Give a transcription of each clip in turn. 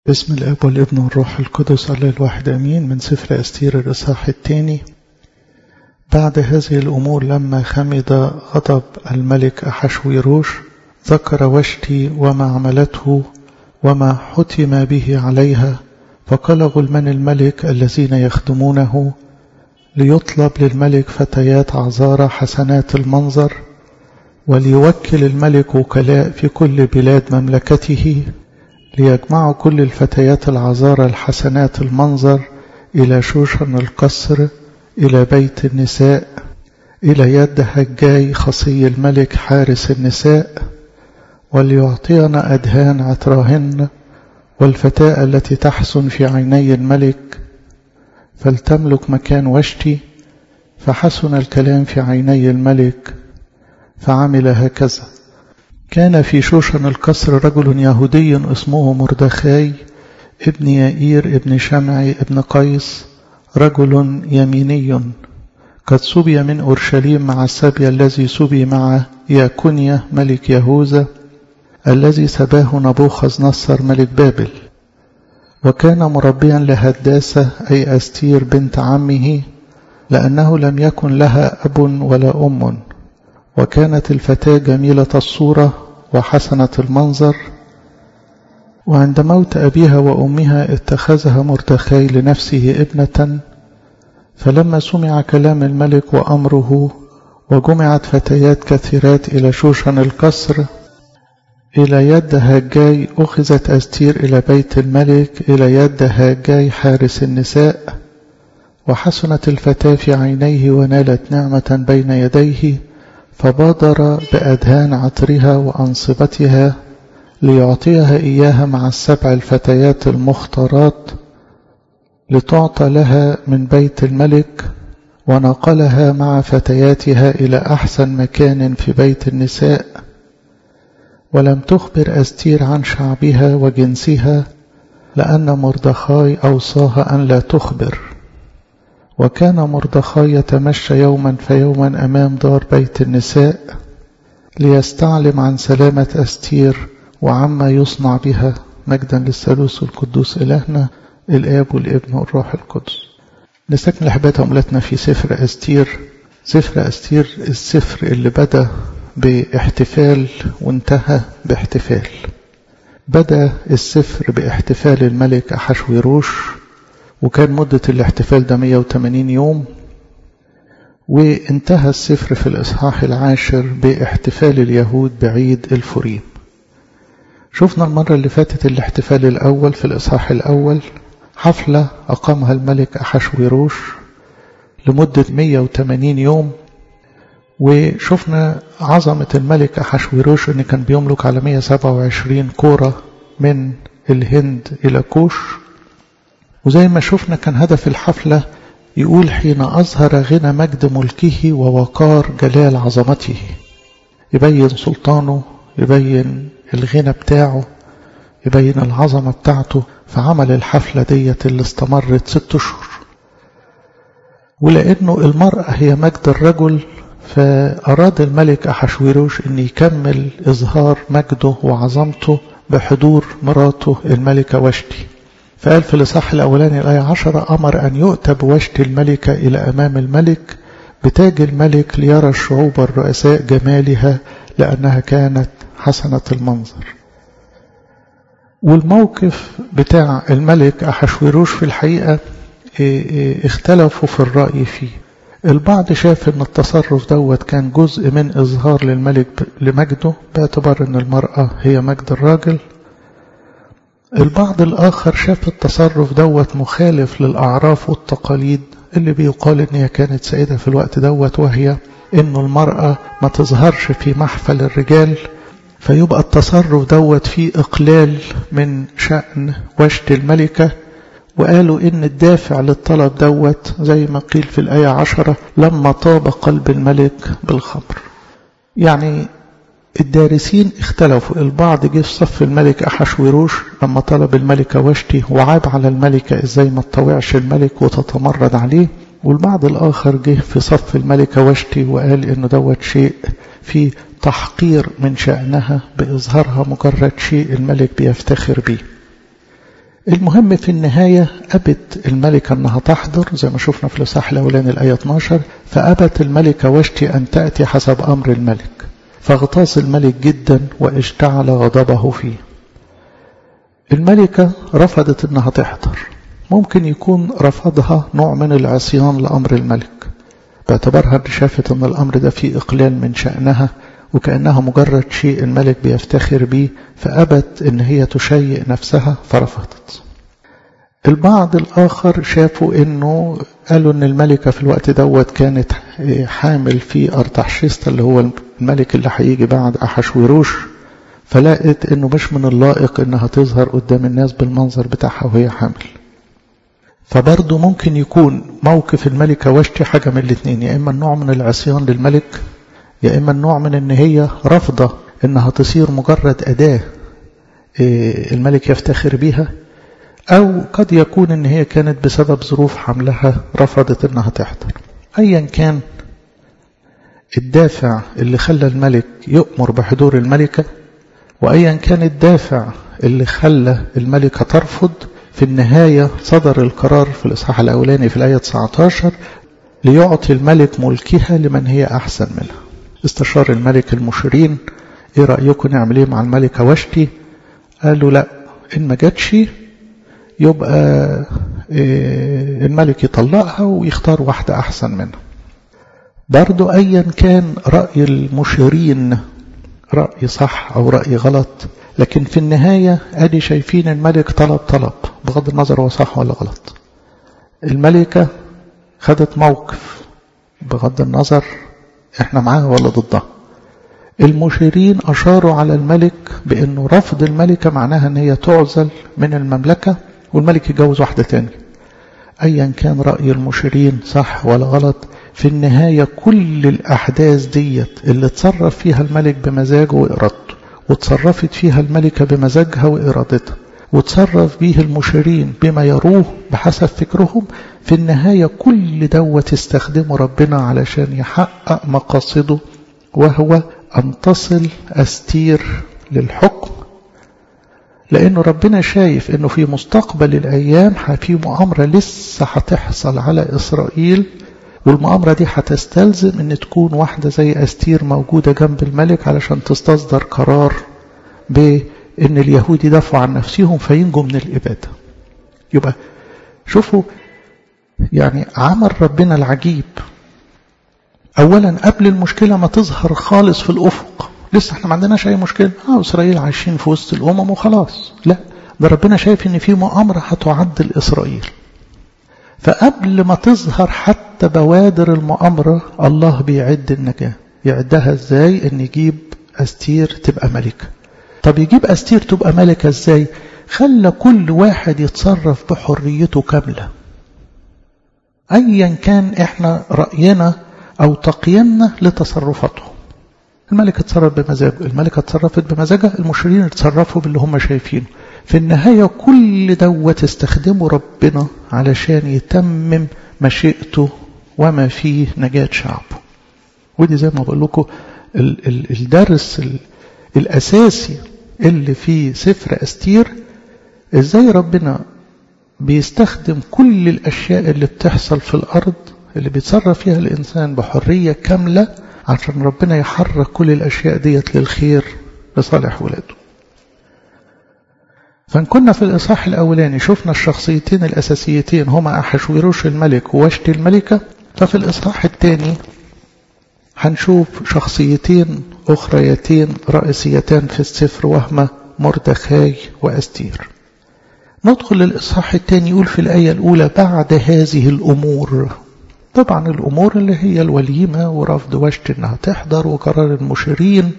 بسم الاب والابن والروح القدس الله الواحد امين من سفر استير الاصحاح الثاني بعد هذه الامور لما خمد غضب الملك احشويروش ذكر وشتي وما عملته وما حتم به عليها فقال غلمان الملك الذين يخدمونه ليطلب للملك فتيات عذارى حسنات المنظر وليوكل الملك وكلاء في كل بلاد مملكته ليجمعوا كل الفتيات العذارى الحسنات المنظر إلى شوشن القصر إلى بيت النساء إلى يد هجاي خصي الملك حارس النساء وليعطينا أدهان عطراهن والفتاة التي تحسن في عيني الملك فلتملك مكان وشتي فحسن الكلام في عيني الملك فعمل هكذا كان في شوشن القصر رجل يهودي اسمه مردخاي ابن يائير ابن شمعي ابن قيس رجل يميني قد سبي من أورشليم مع السبي الذي سبي مع ياكونيا ملك يهوذا الذي سباه نبوخذ نصر ملك بابل وكان مربيا لهداسة أي أستير بنت عمه لأنه لم يكن لها أب ولا أم وكانت الفتاة جميلة الصورة وحسنة المنظر وعند موت أبيها وأمها اتخذها مردخاي لنفسه ابنة فلما سمع كلام الملك وأمره وجمعت فتيات كثيرات إلى شوشن القصر إلى يد هاجاي أخذت أستير إلى بيت الملك إلى يد هاجاي حارس النساء وحسنت الفتاة في عينيه ونالت نعمة بين يديه فبادر بأدهان عطرها وأنصبتها ليعطيها إياها مع السبع الفتيات المختارات لتعطى لها من بيت الملك ونقلها مع فتياتها إلى أحسن مكان في بيت النساء ولم تخبر أستير عن شعبها وجنسها لأن مردخاي أوصاها أن لا تخبر وكان مردخاي يتمشى يوما فيوما أمام دار بيت النساء ليستعلم عن سلامة أستير وعما يصنع بها مجدا للثالوث القدوس إلهنا الآب والابن والروح القدس نستكمل أحبات عملتنا في سفر أستير سفر أستير السفر اللي بدأ باحتفال وانتهى باحتفال بدأ السفر باحتفال الملك أحشويروش وكان مدة الاحتفال ده 180 يوم وانتهى السفر في الإصحاح العاشر باحتفال اليهود بعيد الفوريم شفنا المرة اللي فاتت الاحتفال الأول في الإصحاح الأول حفلة أقامها الملك أحشويروش لمدة 180 يوم وشفنا عظمة الملك أحشويروش أن كان بيملك على 127 كورة من الهند إلى كوش وزي ما شفنا كان هدف الحفلة يقول حين أظهر غنى مجد ملكه ووقار جلال عظمته يبين سلطانه يبين الغنى بتاعه يبين العظمة بتاعته فعمل الحفلة ديت اللي استمرت ست أشهر ولأنه المرأة هي مجد الرجل فأراد الملك أحشويروش أن يكمل إظهار مجده وعظمته بحضور مراته الملكة وشتي فقال في الإصحاح الأولاني الآية عشرة أمر أن يؤتى بوشت الملكة إلى أمام الملك بتاج الملك ليرى الشعوب الرؤساء جمالها لأنها كانت حسنة المنظر والموقف بتاع الملك أحشويروش في الحقيقة اختلفوا في الرأي فيه البعض شاف ان التصرف دوت كان جزء من اظهار للملك لمجده باعتبار ان المرأة هي مجد الراجل البعض الآخر شاف التصرف دوت مخالف للأعراف والتقاليد اللي بيقال إن هي كانت سيدة في الوقت دوت وهي إنه المرأة ما تظهرش في محفل الرجال فيبقى التصرف دوت فيه إقلال من شأن وشت الملكة وقالوا إن الدافع للطلب دوت زي ما قيل في الآية عشرة لما طاب قلب الملك بالخمر يعني الدارسين اختلفوا البعض جه في صف الملك أحشويروش لما طلب الملكة وشتي وعاب على الملكة ازاي ما تطوعش الملك وتتمرد عليه والبعض الآخر جه في صف الملكة وشتي وقال إنه دوت شيء في تحقير من شأنها بإظهارها مجرد شيء الملك بيفتخر بيه المهم في النهاية أبت الملكة أنها تحضر زي ما شفنا في الإصحاح الأولاني الآية 12 فأبت الملكة واشتي أن تأتي حسب أمر الملك فاغتاظ الملك جدا واشتعل غضبه فيه الملكة رفضت أنها تحضر ممكن يكون رفضها نوع من العصيان لأمر الملك باعتبارها أن شافت أن الأمر ده فيه إقلال من شأنها وكأنها مجرد شيء الملك بيفتخر به فأبت أن هي تشيء نفسها فرفضت البعض الآخر شافوا أنه قالوا أن الملكة في الوقت دوت كانت حامل في أرتحشست اللي هو الملك اللي هيجي بعد أحشوروش فلقت أنه مش من اللائق أنها تظهر قدام الناس بالمنظر بتاعها وهي حامل فبرضه ممكن يكون موقف الملكة واشتي حاجة من الاثنين يا إما النوع من العصيان للملك يا إما النوع من أن هي رافضة أنها تصير مجرد أداة الملك يفتخر بها أو قد يكون أن هي كانت بسبب ظروف حملها رفضت أنها تحضر أيا كان الدافع اللي خلى الملك يؤمر بحضور الملكة وأيا كان الدافع اللي خلى الملكة ترفض في النهاية صدر القرار في الإصحاح الأولاني في الآية 19 ليعطي الملك ملكها لمن هي أحسن منها استشار الملك المشيرين ايه رأيكم نعمل ايه مع الملكة واشتي قالوا لا ان ما جاتش يبقى إيه الملك يطلقها ويختار واحدة احسن منها برضو ايا كان رأي المشيرين رأي صح او رأي غلط لكن في النهاية ادي شايفين الملك طلب طلب بغض النظر هو صح ولا غلط الملكة خدت موقف بغض النظر احنا معاها ولا ضدها المشيرين أشاروا على الملك بأنه رفض الملكة معناها أن هي تعزل من المملكة والملك يجوز واحدة تاني أيا كان رأي المشيرين صح ولا غلط في النهاية كل الأحداث ديت اللي تصرف فيها الملك بمزاجه وإرادته وتصرفت فيها الملكة بمزاجها وإرادتها وتصرف به المشيرين بما يروه بحسب فكرهم في النهاية كل دوت استخدمه ربنا علشان يحقق مقاصده وهو أن تصل أستير للحكم لأنه ربنا شايف أنه في مستقبل الأيام في مؤامرة لسه هتحصل على إسرائيل والمؤامرة دي هتستلزم أن تكون واحدة زي أستير موجودة جنب الملك علشان تستصدر قرار بأن اليهود يدافعوا عن نفسهم فينجوا من الإبادة يبقى شوفوا يعني عمل ربنا العجيب أولا قبل المشكلة ما تظهر خالص في الأفق لسه احنا ما عندناش أي مشكلة اه إسرائيل عايشين في وسط الأمم وخلاص لا ده ربنا شايف إن في مؤامرة هتعد لإسرائيل فقبل ما تظهر حتى بوادر المؤامرة الله بيعد النجاة يعدها ازاي ان يجيب أستير تبقى ملكة طب يجيب أستير تبقى ملكة ازاي خلى كل واحد يتصرف بحريته كاملة أيا كان إحنا رأينا أو تقييمنا لتصرفاته الملك اتصرف بمزاجه الملكة اتصرفت بمزاجها المشيرين اتصرفوا باللي هم شايفينه في النهاية كل دوت استخدمه ربنا علشان يتمم مشيئته وما فيه نجاة شعبه ودي زي ما بقول لكم الدرس الأساسي اللي في سفر أستير ازاي ربنا بيستخدم كل الأشياء اللي بتحصل في الأرض اللي بيتصرف فيها الإنسان بحرية كاملة عشان ربنا يحرك كل الأشياء ديت للخير لصالح ولاده فإن كنا في الإصحاح الأولاني شفنا الشخصيتين الأساسيتين هما أحشويروش الملك ووشتي الملكة ففي الإصحاح الثاني هنشوف شخصيتين أخريتين رئيسيتان في السفر وهما مردخاي وأستير ندخل للإصحاح الثاني يقول في الآية الأولى بعد هذه الأمور طبعا الأمور اللي هي الوليمة ورفض وشتي أنها تحضر وقرار المشيرين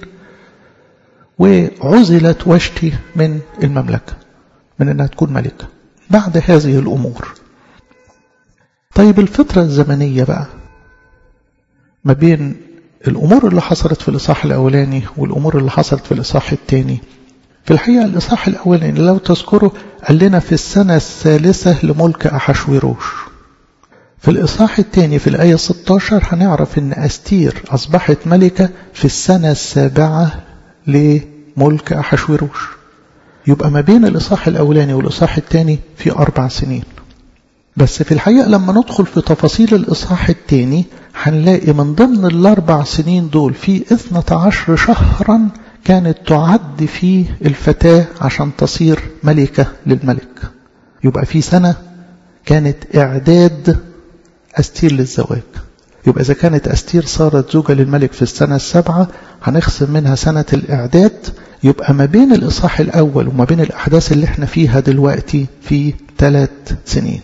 وعزلت وشتي من المملكة من أنها تكون ملكة بعد هذه الأمور طيب الفترة الزمنية بقى ما بين الأمور اللي حصلت في الإصحاح الأولاني والأمور اللي حصلت في الإصحاح الثاني في الحقيقة الإصحاح الأولاني لو تذكروا قال لنا في السنة الثالثة لملك أحشويروش في الإصحاح الثاني في الآية 16 هنعرف أن أستير أصبحت ملكة في السنة السابعة لملك أحشويروش يبقى ما بين الإصحاح الأولاني والإصحاح الثاني في أربع سنين بس في الحقيقة لما ندخل في تفاصيل الإصحاح الثاني هنلاقي من ضمن الأربع سنين دول في اثنة عشر شهرا كانت تعد فيه الفتاة عشان تصير ملكة للملك يبقى في سنة كانت إعداد أستير للزواج يبقى إذا كانت أستير صارت زوجة للملك في السنة السابعة هنخصم منها سنة الإعداد يبقى ما بين الإصحاح الأول وما بين الأحداث اللي احنا فيها دلوقتي في ثلاث سنين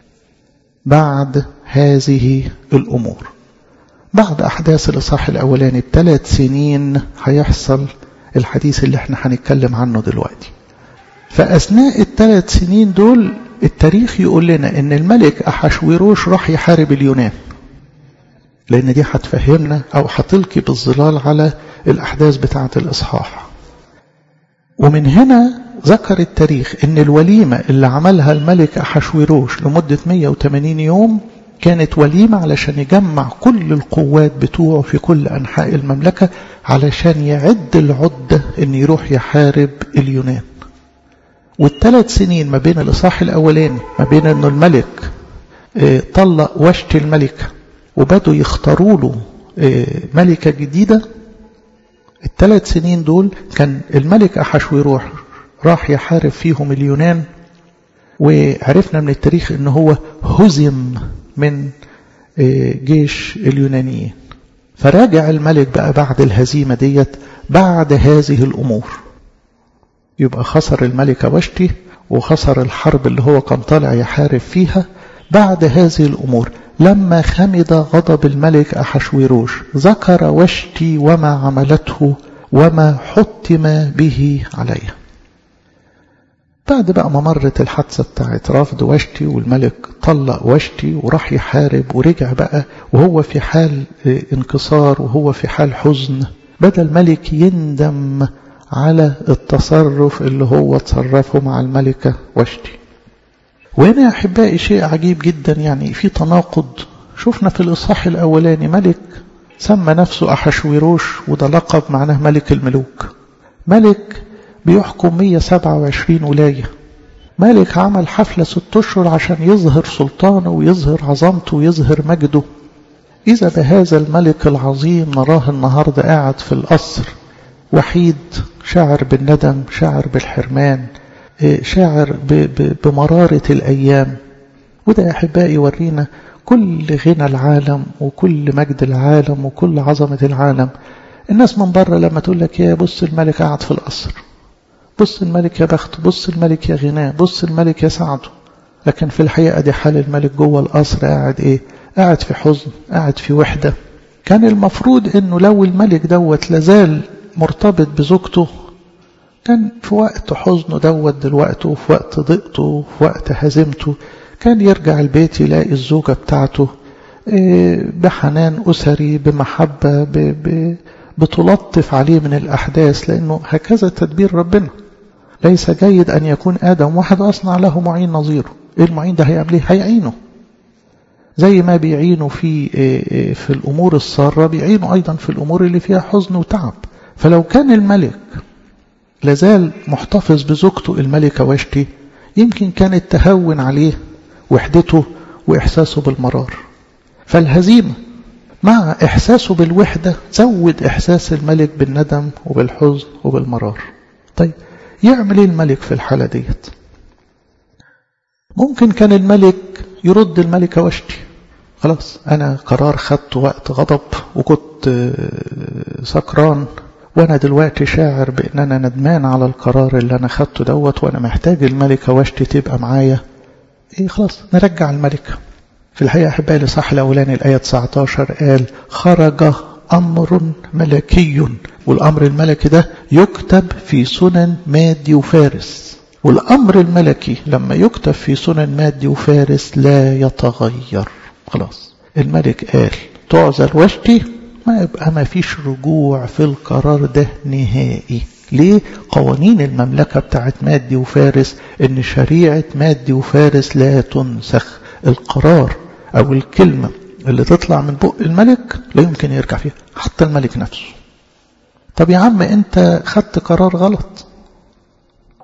بعد هذه الأمور بعد أحداث الإصحاح الأولاني بثلاث سنين هيحصل الحديث اللي احنا هنتكلم عنه دلوقتي فأثناء الثلاث سنين دول التاريخ يقول لنا ان الملك أحشويروش راح يحارب اليونان لأن دي هتفهمنا أو هتلقي بالظلال على الأحداث بتاعة الإصحاح ومن هنا ذكر التاريخ ان الوليمة اللي عملها الملك أحشويروش لمدة 180 يوم كانت وليمة علشان يجمع كل القوات بتوعه في كل أنحاء المملكة علشان يعد العدة ان يروح يحارب اليونان والثلاث سنين ما بين الإصحاح الأولاني ما بين أنه الملك طلق وشت الملكة وبدوا يختاروا له ملكة جديدة الثلاث سنين دول كان الملك أحشويروح راح يحارب فيهم اليونان وعرفنا من التاريخ ان هو هزم من جيش اليونانيين فراجع الملك بقى بعد الهزيمة ديت بعد هذه الأمور يبقى خسر الملكة وشتي وخسر الحرب اللي هو كان طالع يحارب فيها بعد هذه الأمور لما خمد غضب الملك أحشويروش ذكر وشتي وما عملته وما حتم به عليه بعد بقى ما مرت الحادثة بتاعت رفض وشتي والملك طلق وشتي وراح يحارب ورجع بقى وهو في حال انكسار وهو في حال حزن بدأ الملك يندم على التصرف اللي هو تصرفه مع الملكة وشتي وهنا يا أحبائي شيء عجيب جدا يعني في تناقض شفنا في الإصحاح الأولاني ملك سمى نفسه أحشويروش وده لقب معناه ملك الملوك ملك بيحكم 127 ولاية ملك عمل حفلة ست أشهر عشان يظهر سلطانه ويظهر عظمته ويظهر مجده إذا بهذا الملك العظيم نراه النهاردة قاعد في القصر وحيد شاعر بالندم شاعر بالحرمان شاعر بمرارة الأيام وده يا أحبائي يورينا كل غنى العالم وكل مجد العالم وكل عظمة العالم الناس من بره لما تقول لك يا بص الملك قاعد في القصر بص الملك يا بخت بص الملك يا غناه بص الملك يا سعده لكن في الحقيقة دي حال الملك جوه القصر قاعد ايه قاعد في حزن قاعد في وحدة كان المفروض انه لو الملك دوت لازال مرتبط بزوجته كان في وقت حزنه دوت دلوقتي وفي وقت ضيقته وفي وقت هزيمته كان يرجع البيت يلاقي الزوجة بتاعته بحنان أسري بمحبة ب ب بتلطف عليه من الأحداث لأنه هكذا تدبير ربنا ليس جيد أن يكون آدم واحد أصنع له معين نظيره إيه المعين ده هيعمل إيه هيعينه زي ما بيعينوا في في الأمور السارة بيعينوا أيضا في الأمور اللي فيها حزن وتعب فلو كان الملك لازال محتفظ بزوجته الملكة واشتي يمكن كانت تهون عليه وحدته وإحساسه بالمرار فالهزيمة مع إحساسه بالوحدة زود إحساس الملك بالندم وبالحزن وبالمرار طيب يعمل ايه الملك في الحالة ديت ممكن كان الملك يرد الملكة واشتي خلاص أنا قرار خدت وقت غضب وكنت سكران وأنا دلوقتي شاعر بأن أنا ندمان على القرار اللي أنا خدته دوت وأنا محتاج الملكة واشتي تبقى معايا إيه خلاص نرجع الملكة في الحقيقة أحبائي الإصحاح الأولاني الآية 19 قال خرج أمر ملكي والأمر الملكي ده يكتب في سنن مادي وفارس والأمر الملكي لما يكتب في سنن مادي وفارس لا يتغير خلاص الملك قال تعزل وشتي ما يبقى ما فيش رجوع في القرار ده نهائي ليه قوانين المملكة بتاعت مادي وفارس ان شريعة مادي وفارس لا تنسخ القرار او الكلمة اللي تطلع من بق الملك لا يمكن يرجع فيها حتى الملك نفسه طب يا عم انت خدت قرار غلط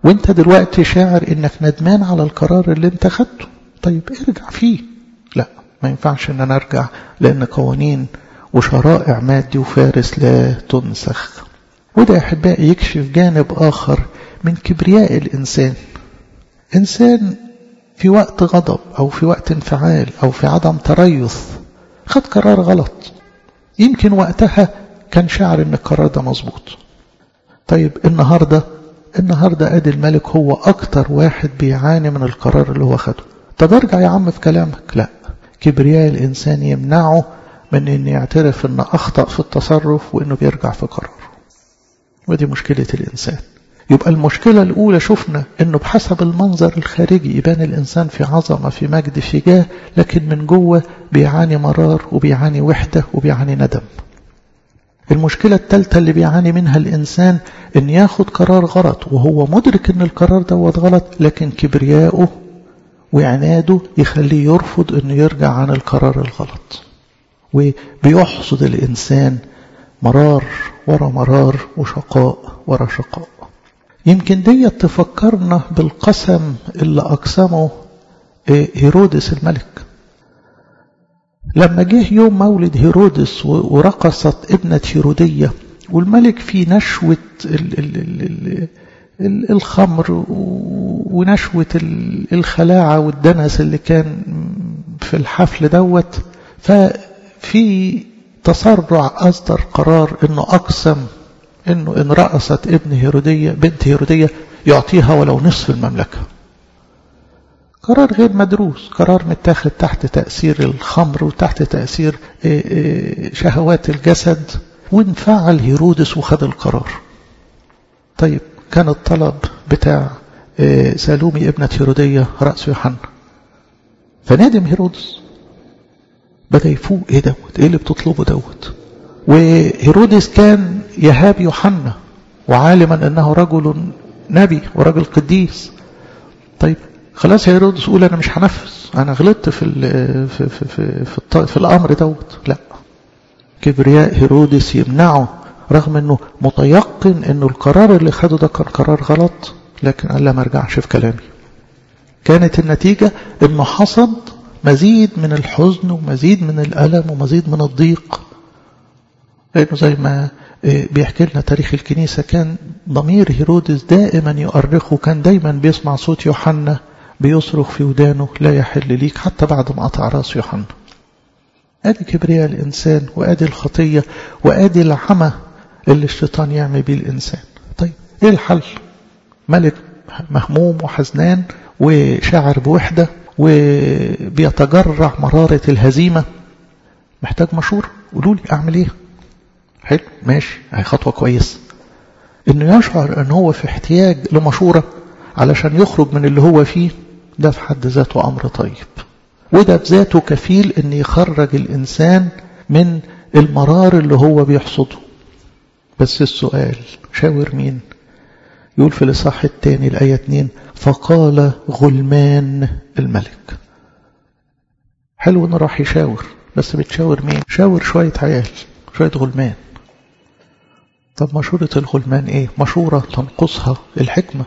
وانت دلوقتي شاعر انك ندمان على القرار اللي انت خدته طيب ارجع فيه لا ما ينفعش ان انا ارجع لان قوانين وشرائع مادي وفارس لا تنسخ وده يا احبائي يكشف جانب اخر من كبرياء الانسان انسان في وقت غضب او في وقت انفعال او في عدم تريث خد قرار غلط يمكن وقتها كان شاعر ان القرار ده مظبوط طيب النهارده النهارده ادي الملك هو اكتر واحد بيعاني من القرار اللي هو خده طب ارجع يا عم في كلامك لا كبرياء الانسان يمنعه من ان يعترف ان اخطا في التصرف وانه بيرجع في قراره ودي مشكله الانسان يبقى المشكله الاولى شفنا انه بحسب المنظر الخارجي يبان الانسان في عظمه في مجد في جاه لكن من جوه بيعاني مرار وبيعاني وحده وبيعاني ندم المشكلة الثالثة اللي بيعاني منها الإنسان إن ياخد قرار غلط وهو مدرك إن القرار دوت غلط لكن كبرياؤه وعناده يخليه يرفض إنه يرجع عن القرار الغلط وبيحصد الإنسان مرار ورا مرار وشقاء ورا شقاء يمكن دي تفكرنا بالقسم اللي أقسمه هيرودس الملك لما جه يوم مولد هيرودس ورقصت ابنة هيرودية والملك في نشوة ال ال ال ال الخمر ونشوة الخلاعة والدنس اللي كان في الحفل دوت ففي تسرع أصدر قرار أنه أقسم أنه إن رقصت ابن هيرودية بنت هيرودية يعطيها ولو نصف المملكة قرار غير مدروس قرار متاخد تحت تأثير الخمر وتحت تأثير شهوات الجسد وانفعل هيرودس وخد القرار طيب كان الطلب بتاع سالومي ابنة هيرودية رأس يوحنا فنادم هيرودس بدأ يفوق ايه دوت ايه اللي بتطلبه دوت وهيرودس كان يهاب يوحنا وعالما انه رجل نبي ورجل قديس طيب خلاص يا هيرودس قول انا مش هنفذ انا غلطت في ال في في في, في, في الامر دوت لا كبرياء هيرودس يمنعه رغم انه متيقن انه القرار اللي خده ده كان قرار غلط لكن قال لا ما ارجعش في كلامي كانت النتيجة انه حصد مزيد من الحزن ومزيد من الألم ومزيد من الضيق لأنه زي ما بيحكي لنا تاريخ الكنيسة كان ضمير هيرودس دائما يؤرخه كان دايما بيسمع صوت يوحنا بيصرخ في ودانه لا يحل ليك حتى بعد ما قطع راس يوحنا ادي كبرياء الانسان وادي الخطيه وادي العمى اللي الشيطان يعمل بيه الانسان طيب ايه الحل ملك مهموم وحزنان وشاعر بوحده وبيتجرع مراره الهزيمه محتاج مشوره قولوا لي اعمل ايه حلو ماشي هي خطوه كويسه انه يشعر ان هو في احتياج لمشوره علشان يخرج من اللي هو فيه ده في حد ذاته أمر طيب وده بذاته كفيل أن يخرج الإنسان من المرار اللي هو بيحصده بس السؤال شاور مين يقول في الإصحاح الثاني الآية 2 فقال غلمان الملك حلو انه راح يشاور بس بتشاور مين شاور شوية عيال شوية غلمان طب مشورة الغلمان ايه مشورة تنقصها الحكمة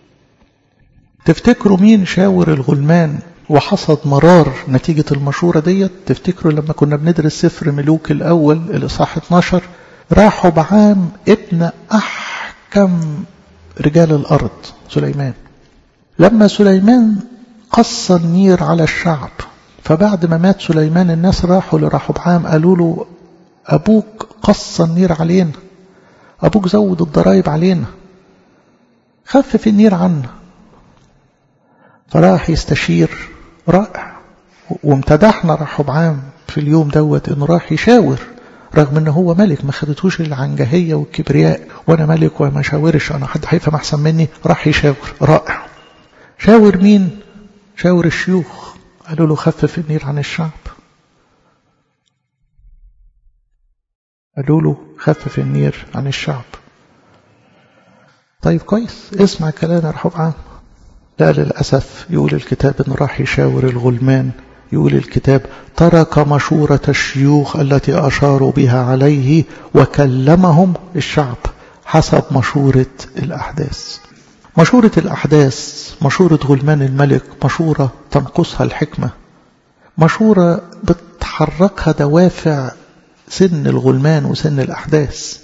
تفتكروا مين شاور الغلمان وحصد مرار نتيجة المشورة ديت تفتكروا لما كنا بندرس سفر ملوك الأول الإصحاح 12 راحوا بعام ابن أحكم رجال الأرض سليمان لما سليمان قص النير على الشعب فبعد ما مات سليمان الناس راحوا لراحوا بعام قالوا له أبوك قص النير علينا أبوك زود الضرائب علينا خفف النير عنا فراح يستشير رائع وامتدحنا رحبعام في اليوم دوت انه راح يشاور رغم ان هو ملك ما خدتوش العنجهيه والكبرياء وانا ملك وما شاورش انا حد هيفهم احسن مني راح يشاور رائع شاور مين شاور الشيوخ قالوا له خفف النير عن الشعب قالوا له خفف النير عن الشعب طيب كويس اسمع كلام يا رحبعام لا للأسف يقول الكتاب إنه راح يشاور الغلمان يقول الكتاب ترك مشورة الشيوخ التي أشاروا بها عليه وكلمهم الشعب حسب مشورة الأحداث مشورة الأحداث مشورة غلمان الملك مشورة تنقصها الحكمة مشورة بتحركها دوافع سن الغلمان وسن الأحداث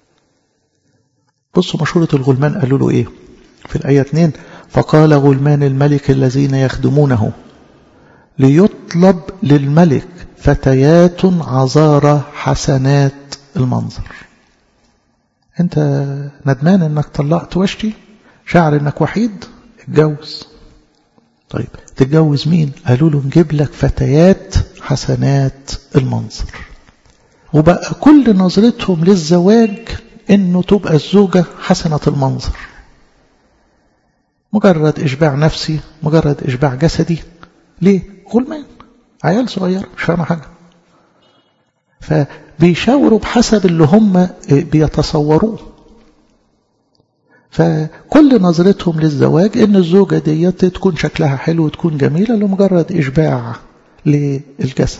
بصوا مشورة الغلمان قالوا له إيه في الآية 2 فقال غلمان الملك الذين يخدمونه ليطلب للملك فتيات عذارى حسنات المنظر انت ندمان انك طلقت وشتي شعر انك وحيد اتجوز طيب تتجوز مين قالوا له نجيب لك فتيات حسنات المنظر وبقى كل نظرتهم للزواج انه تبقى الزوجة حسنة المنظر مجرد اشباع نفسي مجرد اشباع جسدي ليه غلمان عيال صغير مش فاهمة حاجة فبيشاوروا بحسب اللي هم بيتصوروه فكل نظرتهم للزواج ان الزوجة دي تكون شكلها حلو وتكون جميلة لمجرد اشباع للجسد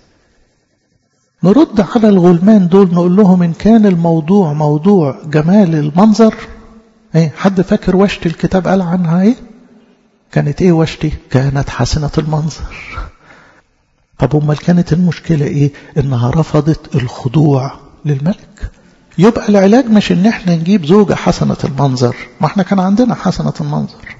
نرد على الغلمان دول نقول لهم ان كان الموضوع موضوع جمال المنظر ايه حد فاكر وشتي الكتاب قال عنها ايه كانت ايه وشتي كانت حسنة المنظر طب امال كانت المشكلة ايه انها رفضت الخضوع للملك يبقى العلاج مش ان احنا نجيب زوجة حسنة المنظر ما احنا كان عندنا حسنة المنظر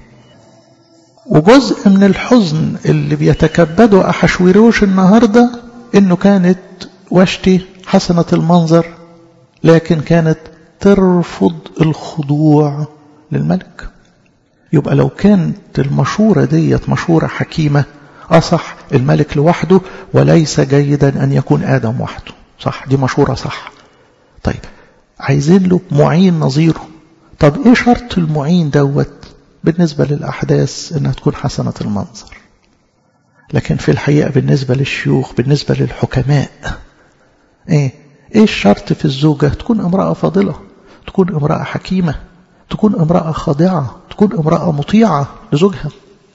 وجزء من الحزن اللي بيتكبده أحشويروش النهاردة انه كانت وشتي حسنة المنظر لكن كانت ترفض الخضوع للملك يبقى لو كانت المشورة ديت مشورة حكيمة أصح الملك لوحده وليس جيدا أن يكون آدم وحده صح دي مشورة صح طيب عايزين له معين نظيره طب ايه شرط المعين دوت بالنسبة للأحداث انها تكون حسنة المنظر لكن في الحقيقة بالنسبة للشيوخ بالنسبة للحكماء ايه ايه الشرط في الزوجة تكون امرأة فاضلة تكون امرأة حكيمة تكون امرأة خاضعة تكون امرأة مطيعة لزوجها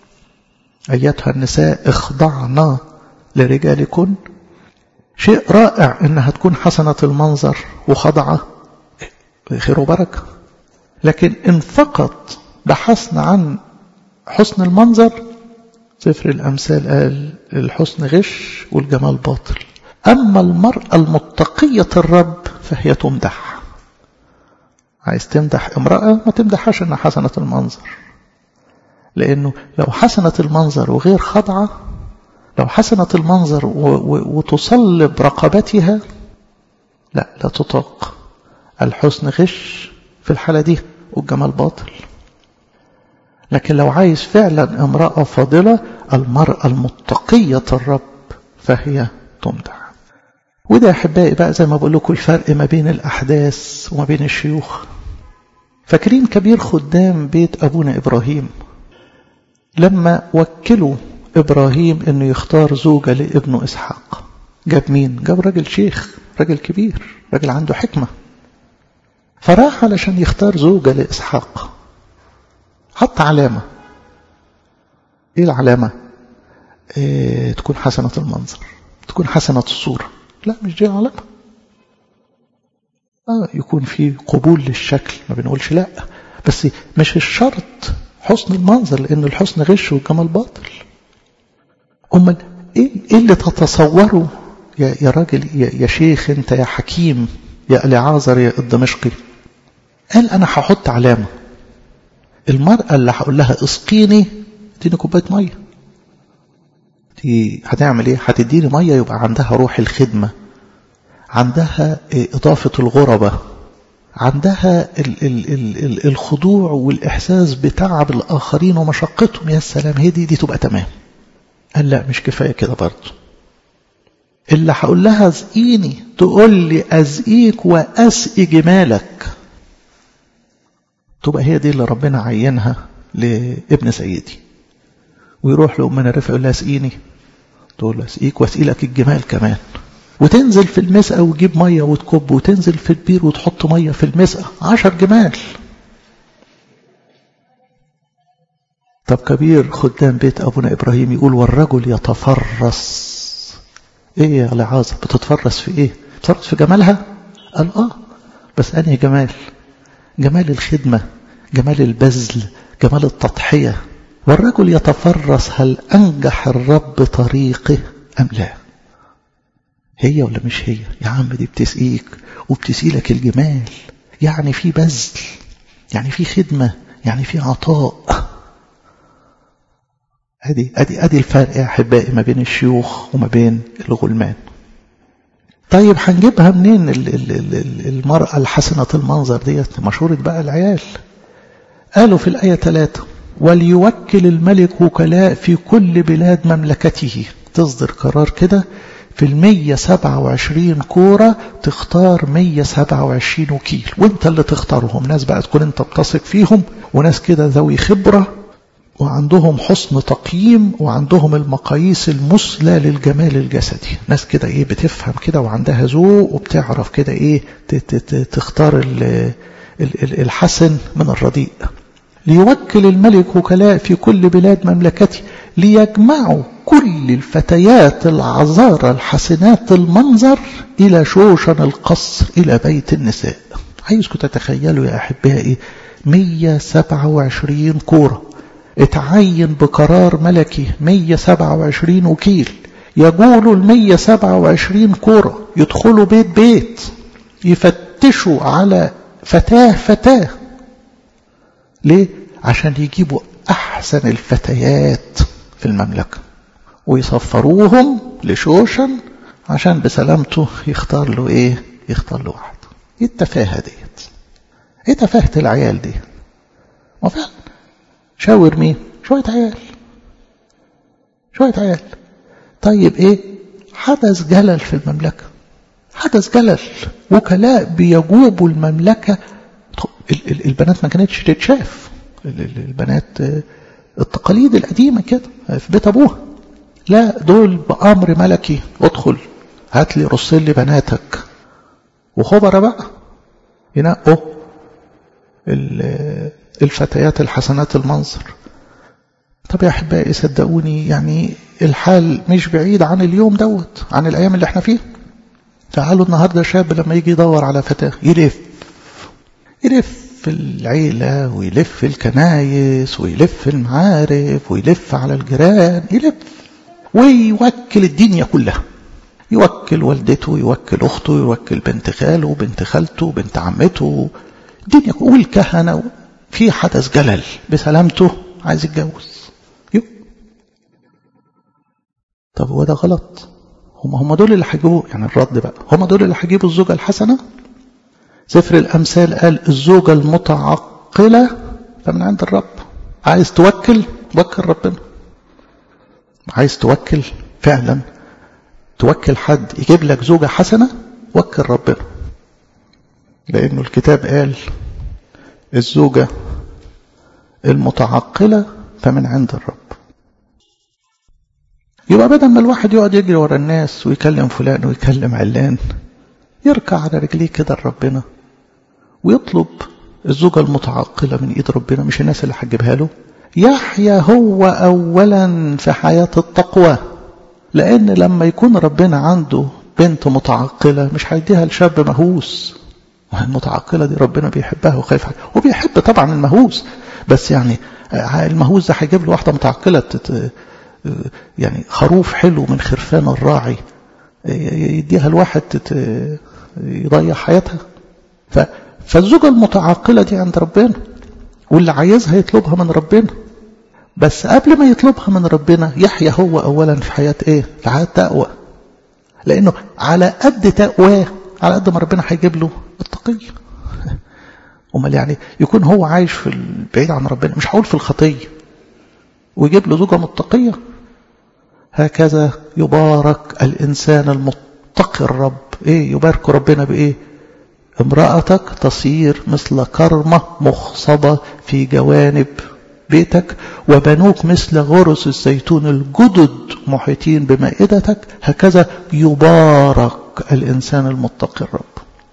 أيتها النساء اخضعنا لرجالكن شيء رائع انها تكون حسنة المنظر وخضعة خير وبركة لكن ان فقط بحثنا عن حسن المنظر سفر الأمثال قال الحسن غش والجمال باطل أما المرأة المتقية الرب فهي تمدح عايز تمدح امرأة ما تمدحهاش انها حسنة المنظر لأنه لو حسنة المنظر وغير خضعة لو حسنة المنظر وتصلب رقبتها لا لا تطاق الحسن غش في الحالة دي والجمال باطل لكن لو عايز فعلا امرأة فاضلة المرأة المتقية الرب فهي تمدح وده يا أحبائي بقى زي ما بقول لكم الفرق ما بين الأحداث وما بين الشيوخ فاكرين كبير خدام بيت أبونا إبراهيم لما وكلوا إبراهيم أنه يختار زوجة لابنه إسحاق جاب مين؟ جاب راجل شيخ راجل كبير راجل عنده حكمة فراح علشان يختار زوجة لإسحاق حط علامة إيه العلامة؟ إيه تكون حسنة المنظر تكون حسنة الصورة لا مش دي علامة آه يكون في قبول للشكل ما بنقولش لا بس مش الشرط حسن المنظر لأن الحسن غش والجمال باطل أمال إيه, إيه اللي تتصوره يا, يا راجل يا, يا شيخ أنت يا حكيم يا العازر يا الدمشقي قال أنا هحط علامة المرأة اللي هقول لها اسقيني اديني كوباية مية دي هتعمل ايه هتديني مية يبقى عندها روح الخدمة عندها إضافة الغربة عندها ال ال ال ال الخضوع والإحساس بتعب الآخرين ومشقتهم يا سلام هي دي دي تبقى تمام قال لا مش كفاية كده برضه اللي هقول لها اسقيني تقول لي أزقيك وأسقي جمالك تبقى هي دي اللي ربنا عينها لابن سيدي ويروح لأمنا رفع يقول لها اسقيني تقول له اسقيك واسقي لك الجمال كمان وتنزل في المسقى وتجيب مية وتكب وتنزل في البير وتحط مية في المسقى عشر جمال طب كبير خدام بيت أبونا إبراهيم يقول والرجل يتفرس إيه يا لعازة بتتفرس في إيه بتتفرس في جمالها قال آه بس أنهي جمال جمال الخدمة جمال البذل جمال التضحية والرجل يتفرس هل أنجح الرب طريقه أم لا هي ولا مش هي يا عم دي بتسقيك وبتسقيلك الجمال يعني في بذل يعني في خدمة يعني في عطاء ادي ادي ادي الفرق يا احبائي ما بين الشيوخ وما بين الغلمان طيب هنجيبها منين المرأة الحسنة المنظر ديت مشهورة بقى العيال قالوا في الآية ثلاثة وليوكل الملك وكلاء في كل بلاد مملكته تصدر قرار كده في المية سبعة وعشرين كورة تختار مية سبعة وعشرين وكيل وانت اللي تختارهم ناس بقى تكون انت بتثق فيهم وناس كده ذوي خبرة وعندهم حسن تقييم وعندهم المقاييس المثلى للجمال الجسدي ناس كده ايه بتفهم كده وعندها ذوق وبتعرف كده ايه تختار الحسن من الرديء ليوكل الملك وكلاء في كل بلاد مملكته ليجمعوا كل الفتيات العذارى الحسنات المنظر إلى شوشن القصر إلى بيت النساء عايزكم تتخيلوا يا أحبائي 127 كورة اتعين بقرار ملكي 127 وكيل يقولوا ال 127 كورة يدخلوا بيت بيت يفتشوا على فتاة فتاة ليه؟ عشان يجيبوا أحسن الفتيات في المملكة ويصفروهم لشوشن عشان بسلامته يختار له ايه يختار له واحد ايه التفاهة ديت ايه تفاهة العيال دي ما فعلا شاور مين شوية عيال شوية عيال طيب ايه حدث جلل في المملكة حدث جلل وكلاء بيجوبوا المملكة البنات ما كانتش تتشاف البنات التقاليد القديمة كده في بيت أبوها لا دول بأمر ملكي ادخل هات لي رص لي بناتك وخبر بقى ينقوا الفتيات الحسنات المنظر طب يا أحبائي صدقوني يعني الحال مش بعيد عن اليوم دوت عن الأيام اللي احنا فيها تعالوا النهاردة شاب لما يجي يدور على فتاة يلف يلف في العيلة ويلف الكنايس ويلف المعارف ويلف على الجيران يلف ويوكل الدنيا كلها يوكل والدته يوكل أخته يوكل بنت خاله بنت خالته بنت عمته الدنيا والكهنة في حدث جلل بسلامته عايز يتجوز طب هو ده غلط هم هم دول اللي هيجيبوا يعني الرد بقى هم دول اللي هيجيبوا الزوجة الحسنة سفر الأمثال قال الزوجة المتعقلة فمن عند الرب عايز توكل وكل ربنا عايز توكل فعلا توكل حد يجيب لك زوجة حسنة وكل ربنا لأنه الكتاب قال الزوجة المتعقلة فمن عند الرب يبقى بدل ما الواحد يقعد يجري ورا الناس ويكلم فلان ويكلم علان يركع على رجليه كده لربنا ويطلب الزوجة المتعقلة من إيد ربنا مش الناس اللي هتجيبها له يحيا هو أولا في حياة التقوى لأن لما يكون ربنا عنده بنت متعقلة مش هيديها لشاب مهووس المتعقلة دي ربنا بيحبها وخايف عليها وبيحب طبعا المهووس بس يعني المهووس ده هيجيب له واحدة متعقلة تت... يعني خروف حلو من خرفان الراعي يديها الواحد تت... يضيع حياتها ف... فالزوجة المتعقلة دي عند ربنا واللي عايزها يطلبها من ربنا بس قبل ما يطلبها من ربنا يحيا هو أولا في حياة إيه؟ في حياة تقوى لأنه على قد تقواه على قد ما ربنا هيجيب له التقية امال يعني يكون هو عايش في البعيد عن ربنا مش هقول في الخطية ويجيب له زوجة متقية هكذا يبارك الإنسان المتقي الرب إيه يبارك ربنا بإيه امرأتك تصير مثل كرمة مخصبة في جوانب بيتك وبنوك مثل غرس الزيتون الجدد محيطين بمائدتك هكذا يبارك الإنسان المتقي الرب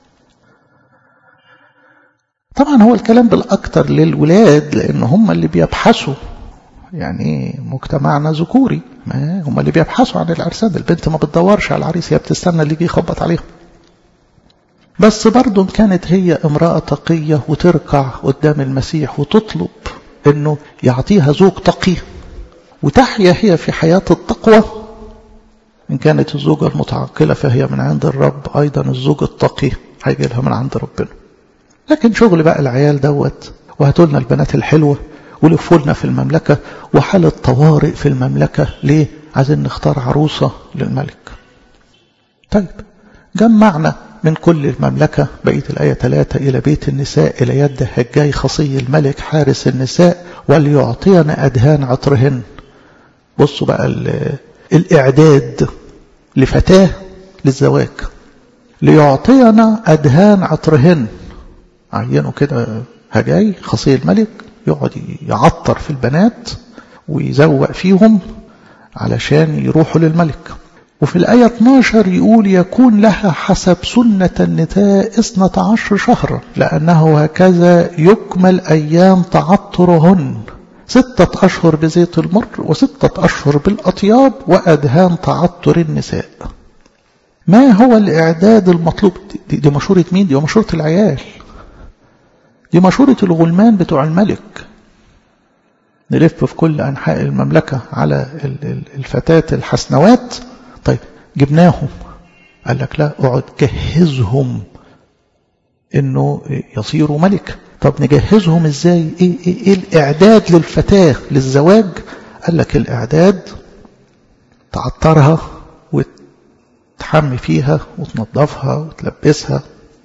طبعا هو الكلام بالأكثر للولاد لأن هم اللي بيبحثوا يعني مجتمعنا ذكوري هم اللي بيبحثوا عن العرسان البنت ما بتدورش على العريس هي بتستنى اللي يجي يخبط عليهم بس برضه كانت هي امرأة تقية وتركع قدام المسيح وتطلب انه يعطيها زوج تقي وتحيا هي في حياة التقوى إن كانت الزوجة المتعقلة فهي من عند الرب أيضا الزوج التقي هيجي لها من عند ربنا لكن شغل بقى العيال دوت وهاتوا لنا البنات الحلوة ولفوا لنا في المملكة وحالة طوارئ في المملكة ليه؟ عايزين نختار عروسة للملك طيب جمعنا من كل المملكة بقية الآية ثلاثة إلى بيت النساء إلى يد هجاي خصي الملك حارس النساء وليعطينا أدهان عطرهن بصوا بقى الإعداد لفتاة للزواج ليعطينا أدهان عطرهن عينوا كده هجاي خصي الملك يقعد يعطر في البنات ويزوق فيهم علشان يروحوا للملك وفي الآية 12 يقول يكون لها حسب سنة النساء اثنة عشر شهرا لأنه هكذا يكمل أيام تعطرهن ستة أشهر بزيت المر وستة أشهر بالأطياب وأدهان تعطر النساء ما هو الإعداد المطلوب دي, دي مشورة مين دي مشورة العيال دي مشورة الغلمان بتوع الملك نلف في كل أنحاء المملكة على الفتاة الحسنوات طيب جبناهم قال لك لا اقعد جهزهم انه يصيروا ملك طب نجهزهم ازاي ايه, إيه, إيه الاعداد للفتاة للزواج قال لك الاعداد تعطرها وتحمي فيها وتنظفها وتلبسها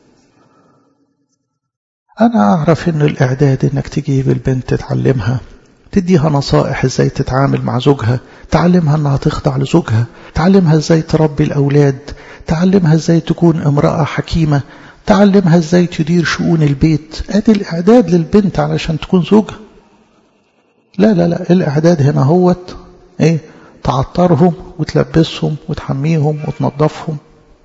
انا اعرف ان الاعداد انك تجيب البنت تعلمها تديها نصائح ازاي تتعامل مع زوجها تعلمها انها تخضع لزوجها تعلمها ازاي تربي الاولاد تعلمها ازاي تكون امرأة حكيمة تعلمها ازاي تدير شؤون البيت ادي الاعداد للبنت علشان تكون زوجها لا لا لا الاعداد هنا هوت ايه تعطرهم وتلبسهم وتحميهم وتنظفهم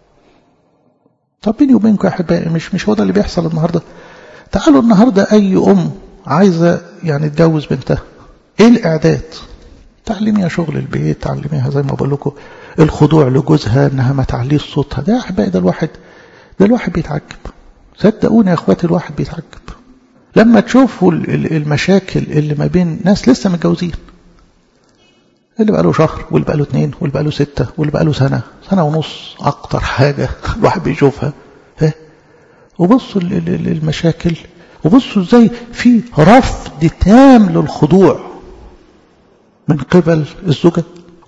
طب بيني وبينكم يا احبائي مش مش هو ده اللي بيحصل النهارده تعالوا النهارده اي ام عايزه يعني تجوز بنتها ايه الاعداد تعلميها شغل البيت تعلميها زي ما بقول لكم الخضوع لجوزها انها ما تعليش صوتها ده يا احبائي ده الواحد ده الواحد بيتعجب صدقوني يا اخواتي الواحد بيتعجب لما تشوفوا المشاكل اللي ما بين ناس لسه متجوزين اللي بقى له شهر واللي بقى له اتنين واللي بقى له ستة واللي بقى له سنة سنة ونص أكتر حاجة الواحد بيشوفها ها وبصوا المشاكل وبصوا ازاي في رفض تام للخضوع من قبل الزوجة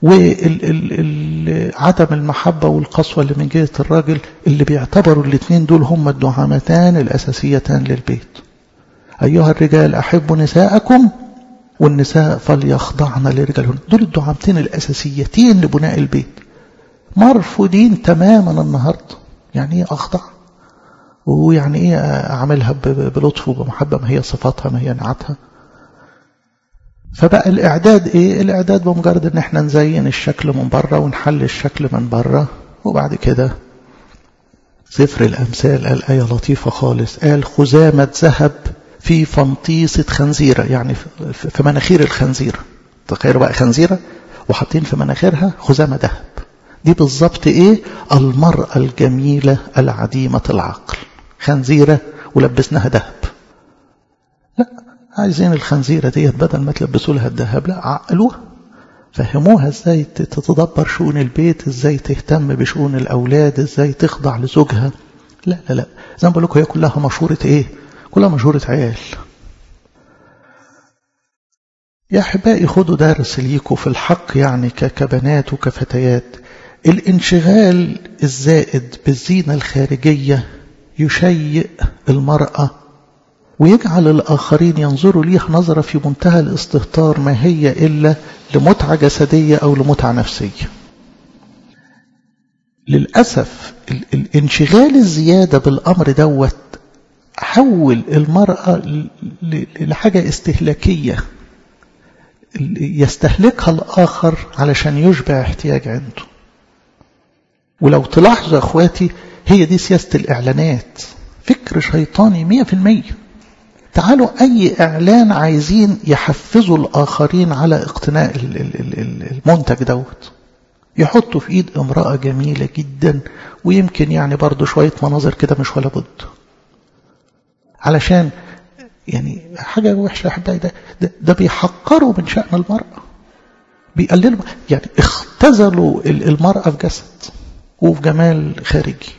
وعدم المحبة والقسوة اللي من جهة الراجل اللي بيعتبروا الاثنين دول هم الدعامتان الأساسيتان للبيت أيها الرجال أحبوا نساءكم والنساء فليخضعن لرجالهن دول الدعامتين الأساسيتين لبناء البيت مرفوضين تماما النهاردة يعني ايه أخضع ويعني ايه أعملها بلطف وبمحبة ما هي صفاتها ما هي نعتها فبقى الإعداد إيه؟ الإعداد بمجرد إن إحنا نزين الشكل من بره ونحل الشكل من بره وبعد كده سفر الأمثال قال آية لطيفة خالص قال خزامة ذهب في فنطيسة خنزيرة يعني في مناخير الخنزيرة تخيلوا بقى خنزيرة وحاطين في مناخيرها خزامة ذهب دي بالظبط إيه المرأة الجميلة العديمة العقل خنزيرة ولبسناها ذهب لا عايزين الخنزيرة ديت بدل ما تلبسوا لها الذهب لا عقلوها فهموها ازاي تتدبر شؤون البيت ازاي تهتم بشؤون الاولاد ازاي تخضع لزوجها لا لا لا زي ما بقول لكم هي كلها مشهورة ايه كلها مشهورة عيال يا احبائي خدوا درس ليكوا في الحق يعني كبنات وكفتيات الانشغال الزائد بالزينة الخارجية يشيء المرأة ويجعل الآخرين ينظروا ليها نظرة في منتهى الاستهتار ما هي إلا لمتعة جسدية أو لمتعة نفسية للأسف الانشغال الزيادة بالأمر دوت حول المرأة لحاجة استهلاكية يستهلكها الآخر علشان يشبع احتياج عنده ولو تلاحظوا أخواتي هي دي سياسة الإعلانات فكر شيطاني مية في المية تعالوا أي إعلان عايزين يحفزوا الآخرين على اقتناء المنتج دوت يحطوا في ايد امرأة جميلة جدا ويمكن يعني برضو شوية مناظر كده مش ولا بد علشان يعني حاجة وحشة أحبائي ده, ده, ده بيحقروا من شأن المرأة بيقللوا يعني اختزلوا المرأة في جسد وفي جمال خارجي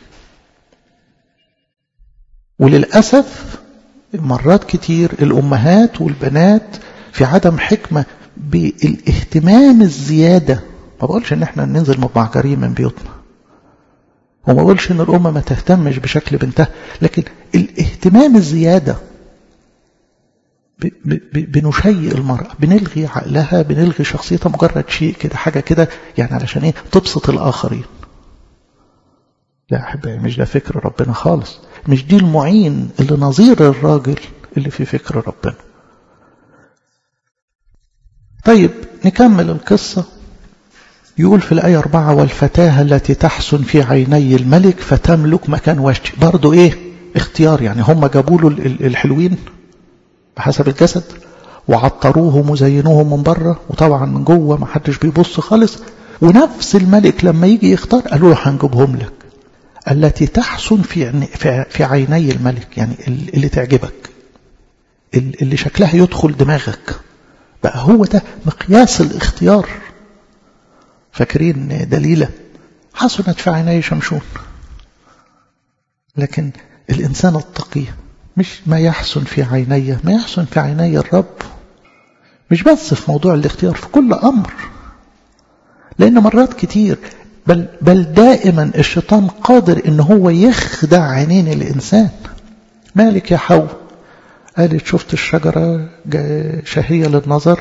وللأسف مرات كتير الأمهات والبنات في عدم حكمة بالاهتمام الزيادة ما بقولش ان احنا ننزل مبعجرين من بيوتنا وما بقولش ان الأمة ما تهتمش بشكل بنتها لكن الاهتمام الزيادة بنشيء المرأة بنلغي عقلها بنلغي شخصيتها مجرد شيء كده حاجة كده يعني علشان ايه تبسط الآخرين لا أحبائي مش ده فكر ربنا خالص مش دي المعين اللي نظير الراجل اللي في فكر ربنا طيب نكمل القصة يقول في الآية أربعة والفتاة التي تحسن في عيني الملك فتملك مكان وشتي برضو إيه اختيار يعني هم جابوا له الحلوين بحسب الجسد وعطروهم وزينوهم من بره وطبعا من جوه ما حدش بيبص خالص ونفس الملك لما يجي يختار قالوا له هنجيبهم لك التي تحسن في في عيني الملك يعني اللي تعجبك اللي شكلها يدخل دماغك بقى هو ده مقياس الاختيار فاكرين دليلة حسنت في عيني شمشون لكن الإنسان التقي مش ما يحسن في عيني ما يحسن في عيني الرب مش بس في موضوع الاختيار في كل أمر لأن مرات كتير بل, بل دائما الشيطان قادر ان هو يخدع عينين الإنسان مالك يا حواء قالت شفت الشجرة شهية للنظر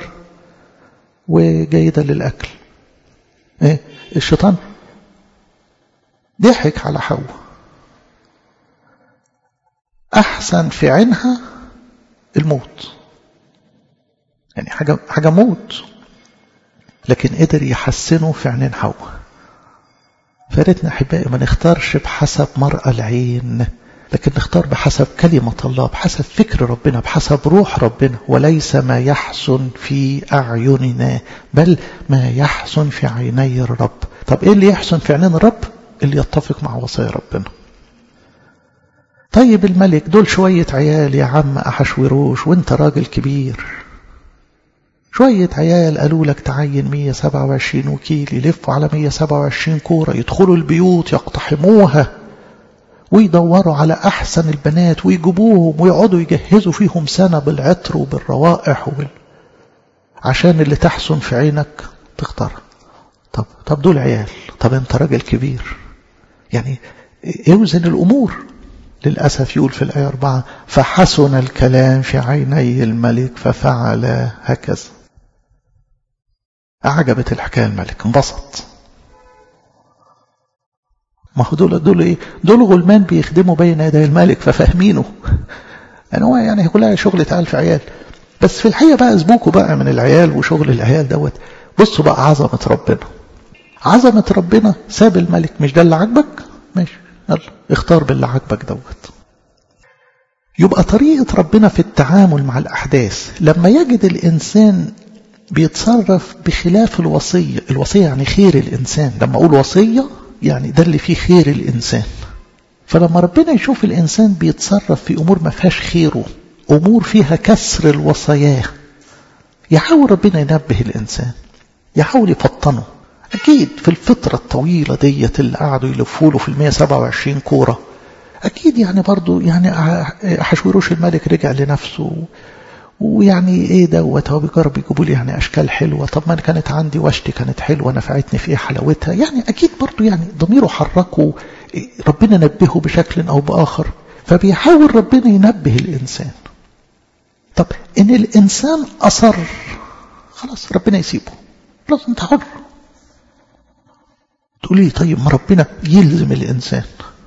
وجيدة للأكل إيه؟ الشيطان ضحك على حواء أحسن في عينها الموت يعني حاجة, حاجة موت لكن قدر يحسنه في عينين حواء فارتنا أحبائي ما نختارش بحسب مرأة العين لكن نختار بحسب كلمة الله بحسب فكر ربنا بحسب روح ربنا وليس ما يحسن في أعيننا بل ما يحسن في عيني الرب طب إيه اللي يحسن في عينين الرب اللي يتفق مع وصايا ربنا طيب الملك دول شوية عيال يا عم أحشوروش وانت راجل كبير شوية عيال قالوا لك تعين 127 وكيل يلفوا على 127 كورة يدخلوا البيوت يقتحموها ويدوروا على أحسن البنات ويجيبوهم ويقعدوا يجهزوا فيهم سنة بالعطر وبالروائح وبال... عشان اللي تحسن في عينك تختار طب طب دول عيال طب انت راجل كبير يعني اوزن الأمور للأسف يقول في الآية أربعة فحسن الكلام في عيني الملك ففعل هكذا أعجبت الحكاية الملك انبسط ما هو دول دول ايه دول غلمان بيخدموا بين يدي الملك ففاهمينه يعني هو يعني كلها شغل تعال في عيال بس في الحقيقه بقى اسبوكوا بقى من العيال وشغل العيال دوت بصوا بقى عظمه ربنا عظمه ربنا ساب الملك مش ده اللي عاجبك ماشي يلا اختار باللي عاجبك دوت يبقى طريقه ربنا في التعامل مع الاحداث لما يجد الانسان بيتصرف بخلاف الوصيه الوصيه يعني خير الانسان لما اقول وصيه يعني ده اللي فيه خير الإنسان فلما ربنا يشوف الإنسان بيتصرف في أمور ما فيهاش خيره أمور فيها كسر الوصاياه يحاول ربنا ينبه الإنسان يحاول يفطنه أكيد في الفترة الطويلة ديت اللي قعدوا يلفوا له في المية سبعة وعشرين كورة أكيد يعني برضو يعني حشوروش الملك رجع لنفسه ويعني ايه دوت هو بيجرب يجيبوا لي يعني اشكال حلوه طب ما انا كانت عندي وشتي كانت حلوه نفعتني في ايه حلاوتها يعني اكيد برضو يعني ضميره حركه ربنا نبهه بشكل او باخر فبيحاول ربنا ينبه الانسان طب ان الانسان اصر خلاص ربنا يسيبه خلاص انت حر تقولي طيب ما ربنا يلزم الانسان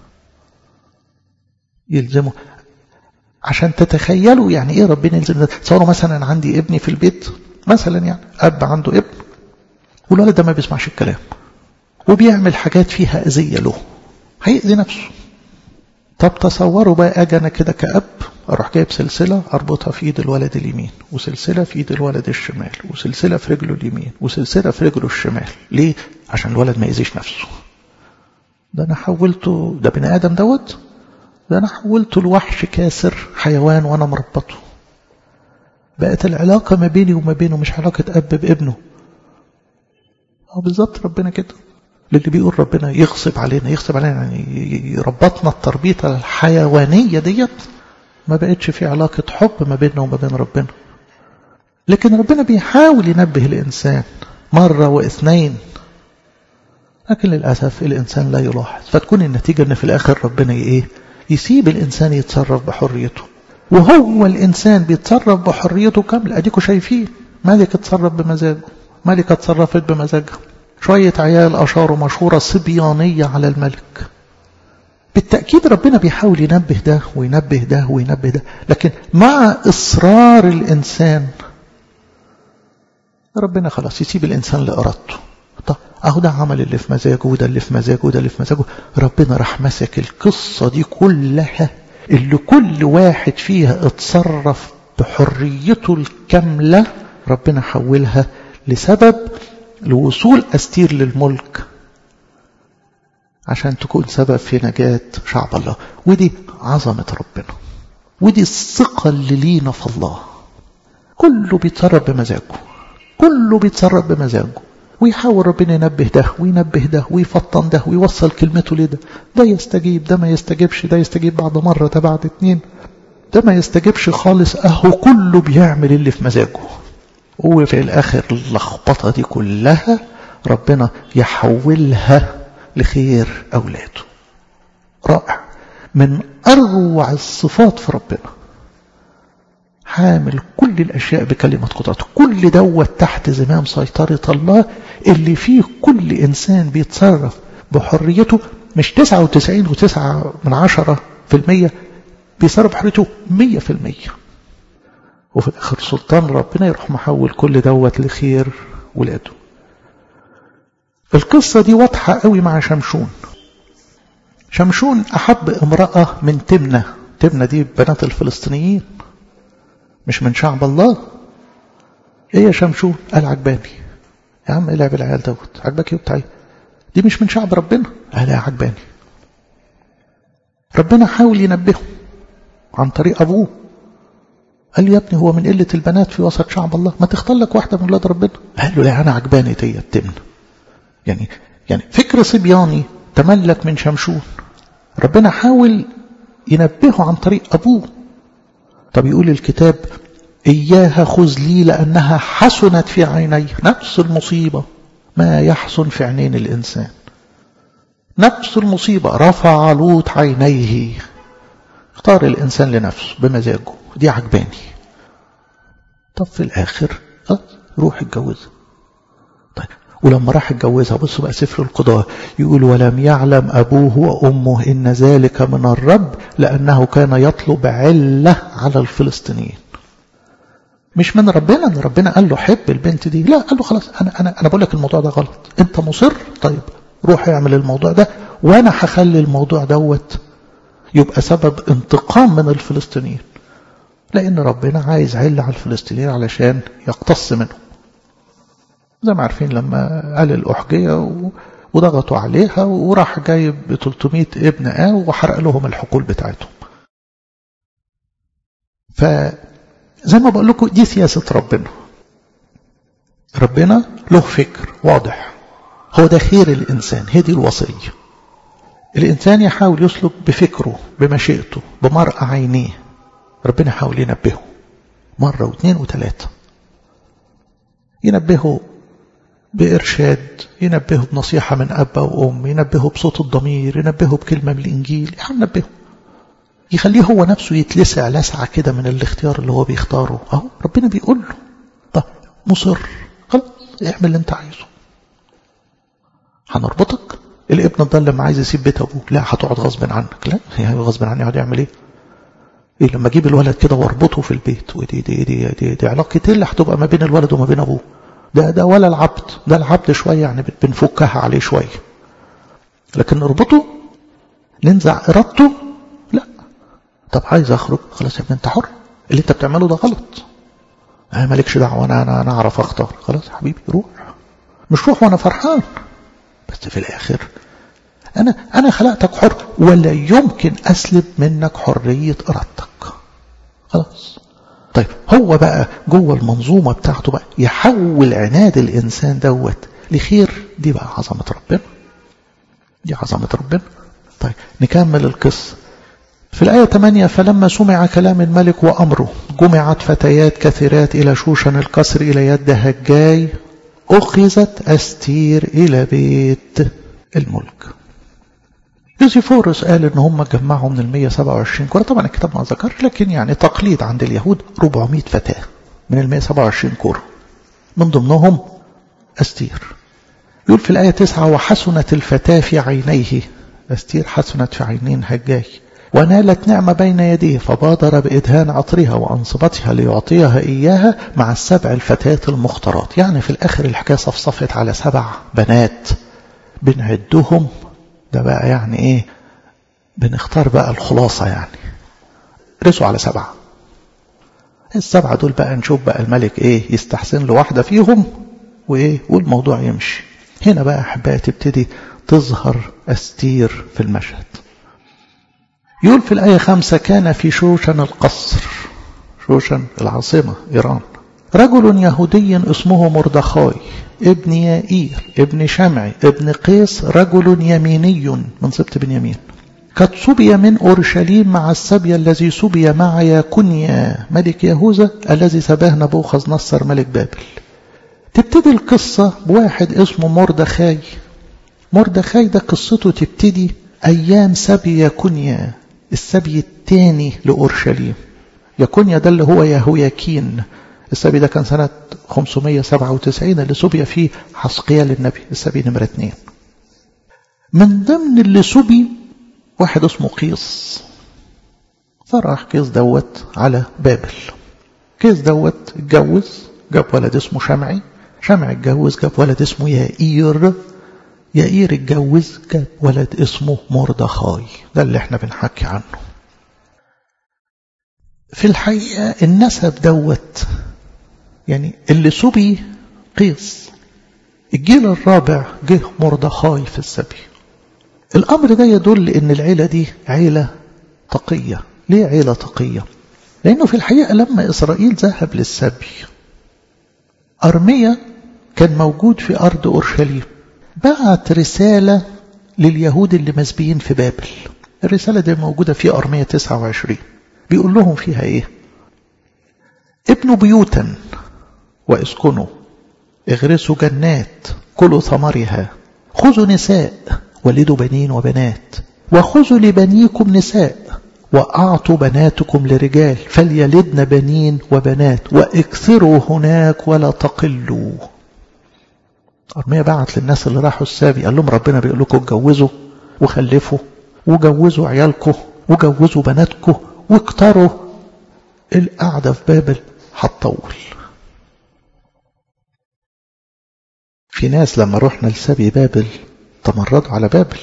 يلزمه عشان تتخيلوا يعني ايه ربنا يلزم ده تصوروا مثلا عندي ابني في البيت مثلا يعني اب عنده ابن والولد ده ما بيسمعش الكلام وبيعمل حاجات فيها اذيه له هيأذي نفسه طب تصوروا بقى اجي انا كده كأب اروح جايب سلسلة اربطها في ايد الولد اليمين وسلسلة في ايد الولد الشمال وسلسلة في رجله اليمين وسلسلة في رجله الشمال ليه عشان الولد ما يأذيش نفسه ده انا حولته ده بني ادم دوت ده انا حولته لوحش كاسر حيوان وانا مربطه بقت العلاقة ما بيني وما بينه مش علاقة اب بابنه اه بالظبط ربنا كده اللي بيقول ربنا يغصب علينا يغصب علينا يعني يربطنا التربيطة الحيوانية ديت ما بقتش في علاقة حب ما بيننا وما بين ربنا لكن ربنا بيحاول ينبه الإنسان مرة واثنين لكن للأسف الإنسان لا يلاحظ فتكون النتيجة أن في الآخر ربنا إيه يسيب الإنسان يتصرف بحريته وهو الإنسان بيتصرف بحريته كاملة أديكوا شايفين مالك اتصرف بمزاجه ملكة اتصرفت بمزاجها شوية عيال أشاروا مشهورة صبيانية على الملك بالتأكيد ربنا بيحاول ينبه ده وينبه ده وينبه ده لكن مع إصرار الإنسان ربنا خلاص يسيب الإنسان لإرادته طب أهو ده عمل اللي في مزاجه وده اللي في مزاجه وده اللي في مزاجه ربنا راح مسك القصة دي كلها اللي كل واحد فيها اتصرف بحريته الكاملة ربنا حولها لسبب لوصول أستير للملك عشان تكون سبب في نجاة شعب الله ودي عظمة ربنا ودي الثقة اللي لينا في الله كله بيتصرف بمزاجه كله بيتصرف بمزاجه ويحاول ربنا ينبه ده وينبه ده ويفطن ده ويوصل كلمته لده ده يستجيب ده ما يستجيبش ده يستجيب بعد مرة ده بعد اتنين ده ما يستجيبش خالص اهو كله بيعمل اللي في مزاجه وفي الآخر اللخبطة دي كلها ربنا يحولها لخير أولاده رائع من أروع الصفات في ربنا حامل كل الأشياء بكلمة قدرته كل دوت تحت زمام سيطرة الله اللي فيه كل إنسان بيتصرف بحريته مش تسعة وتسعين وتسعة من عشرة في المية بيصرف بحريته مية في المية وفي الآخر سلطان ربنا يروح محول كل دوت لخير ولاده القصة دي واضحة قوي مع شمشون شمشون أحب امرأة من تمنة تمنة دي بنات الفلسطينيين مش من شعب الله ايه يا شمشون قال عجباني يا عم العب العيال دوت عجبك ايه بتاعي دي مش من شعب ربنا قال يا عجباني ربنا حاول ينبهه عن طريق ابوه قال له يا ابني هو من قلة البنات في وسط شعب الله ما تختار لك واحدة من ولاد ربنا قال له لا أنا عجباني دي التمن يعني يعني فكر صبياني تملك من شمشون ربنا حاول ينبهه عن طريق أبوه طب يقول الكتاب إياها خذ لي لأنها حسنت في عيني نفس المصيبة ما يحسن في عينين الإنسان نفس المصيبة رفع لوط عينيه اختار الإنسان لنفسه بمزاجه دي عجباني طب في الآخر خلاص روح اتجوزها طيب ولما راح اتجوزها بصوا بقى سفر القضاء يقول ولم يعلم أبوه وأمه إن ذلك من الرب لأنه كان يطلب علة على الفلسطينيين مش من ربنا ان ربنا قال له حب البنت دي لا قال له خلاص انا انا انا بقول لك الموضوع ده غلط انت مصر طيب روح اعمل الموضوع ده وانا هخلي الموضوع دوت يبقى سبب انتقام من الفلسطينيين لأن ربنا عايز علة على الفلسطينيين علشان يقتص منهم زي ما عارفين لما قال الأحجية وضغطوا عليها وراح جايب 300 ابن آه وحرق لهم الحقول بتاعتهم فزي ما بقول لكم دي سياسة ربنا ربنا له فكر واضح هو ده خير الإنسان هي دي الوصية الإنسان يحاول يسلك بفكره بمشيئته بمرأة عينيه ربنا يحاول ينبهه مرة واثنين وثلاثة ينبهه بإرشاد ينبهه بنصيحة من أب أو أم ينبهه بصوت الضمير ينبهه بكلمة من الإنجيل يحاول ينبهه يخليه هو نفسه يتلسع لسعة كده من الاختيار اللي هو بيختاره أهو ربنا بيقول له طب مصر خلاص اعمل اللي انت عايزه هنربطك الابن ده لما عايز يسيب بيت ابوه لا هتقعد غصب عنك لا يعني غصب عني يقعد يعمل ايه إيه لما اجيب الولد كده واربطه في البيت ودي دي دي دي, دي علاقه ايه اللي هتبقى ما بين الولد وما بين ابوه ده ده ولا العبد ده العبد شويه يعني بنفكها عليه شويه لكن نربطه ننزع ارادته لا طب عايز اخرج خلاص يا ابني انت حر اللي انت بتعمله ده غلط انا مالكش دعوه انا انا انا اعرف اختار خلاص يا حبيبي روح مش روح وانا فرحان بس في الاخر انا انا خلقتك حر ولا يمكن اسلب منك حريه ارادتك خلاص طيب هو بقى جوه المنظومه بتاعته بقى يحول عناد الانسان دوت لخير دي بقى عظمه ربنا دي عظمه ربنا طيب نكمل القصه في الآية 8 فلما سمع كلام الملك وأمره جمعت فتيات كثيرات إلى شوشن القصر إلى يد هجاي أخذت أستير إلى بيت الملك يوسيفورس قال إن هم جمعوا من ال 127 كرة طبعا الكتاب ما ذكرش لكن يعني تقليد عند اليهود 400 فتاة من ال 127 كرة من ضمنهم أستير يقول في الآية 9 وحسنت الفتاة في عينيه أستير حسنت في عينين هجاي ونالت نعمة بين يديه فبادر بإدهان عطرها وأنصبتها ليعطيها إياها مع السبع الفتيات المختارات يعني في الآخر الحكاية صفصفت على سبع بنات بنعدهم ده بقى يعني إيه بنختار بقى الخلاصة يعني رسوا على سبعة السبعة دول بقى نشوف بقى الملك إيه يستحسن له واحدة فيهم وإيه والموضوع يمشي هنا بقى أحبائي تبتدي تظهر أستير في المشهد يقول في الآية خمسة كان في شوشن القصر شوشن العاصمة إيران رجل يهودي اسمه مردخاي ابن يائير ابن شمعي ابن قيس رجل يميني من سبط بنيامين قد سبي من أورشليم مع السبي الذي سبي مع ياكونيا ملك يهوذا الذي سباه نبوخذ نصر ملك بابل تبتدي القصة بواحد اسمه مردخاي مردخاي ده قصته تبتدي أيام سبي ياكونيا السبي الثاني لأورشليم يكونيا ده اللي هو يهوياكين السبي ده كان سنة 597 اللي سبي فيه حسقيا للنبي السبي نمرة اثنين من ضمن اللي سبي واحد اسمه قيس فراح قيس دوت على بابل قيس دوت اتجوز جاب ولد اسمه شمعي شمعي اتجوز جاب ولد اسمه يائير يائير اتجوز جاب ولد اسمه مردخاي ده اللي احنا بنحكي عنه في الحقيقة النسب دوت يعني اللي سبي قيس الجيل الرابع جه مردخاي في السبي الأمر ده يدل إن العيلة دي عيلة تقية ليه عيلة تقية لأنه في الحقيقة لما إسرائيل ذهب للسبي أرميا كان موجود في أرض أورشليم بعت رسالة لليهود اللي مسبيين في بابل الرسالة دي موجودة في أرمية 29 بيقول لهم فيها إيه ابنوا بيوتا واسكنوا اغرسوا جنات كلوا ثمرها خذوا نساء ولدوا بنين وبنات وخذوا لبنيكم نساء وأعطوا بناتكم لرجال فليلدن بنين وبنات واكثروا هناك ولا تقلوا أرميا بعت للناس اللي راحوا السابي قال لهم ربنا بيقول لكم اتجوزوا وخلفوا وجوزوا عيالكم وجوزوا بناتكم واكتروا القعدة في بابل هتطول في ناس لما رحنا لسبي بابل تمردوا على بابل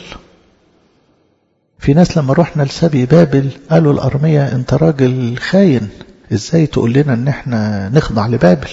في ناس لما رحنا لسبي بابل قالوا الأرمية انت راجل خاين ازاي تقول لنا ان احنا نخضع لبابل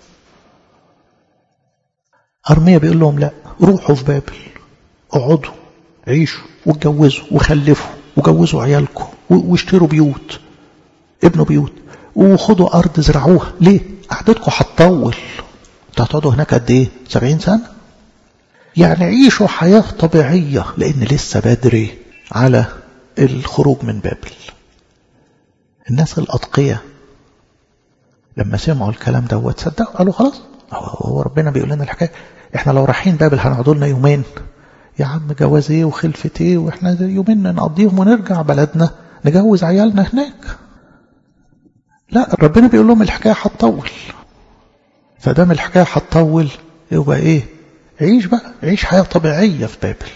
أرمية بيقول لهم لا روحوا في بابل اقعدوا عيشوا واتجوزوا وخلفوا وجوزوا عيالكم واشتروا بيوت ابنوا بيوت وخدوا أرض زرعوها ليه؟ قعدتكم هتطول انتوا هتقعدوا هناك قد ايه؟ 70 سنة؟ يعني عيشوا حياة طبيعية لأن لسه بدري على الخروج من بابل الناس الأتقية لما سمعوا الكلام دوت صدقوا قالوا خلاص هو ربنا بيقول لنا الحكاية احنا لو رايحين بابل هنقعدوا لنا يومين يا عم جواز ايه وخلفة ايه واحنا يومين نقضيهم ونرجع بلدنا نجوز عيالنا هناك لا ربنا بيقول لهم الحكاية هتطول فدام الحكاية هتطول يبقى ايه عيش بقى عيش حياة طبيعية في بابل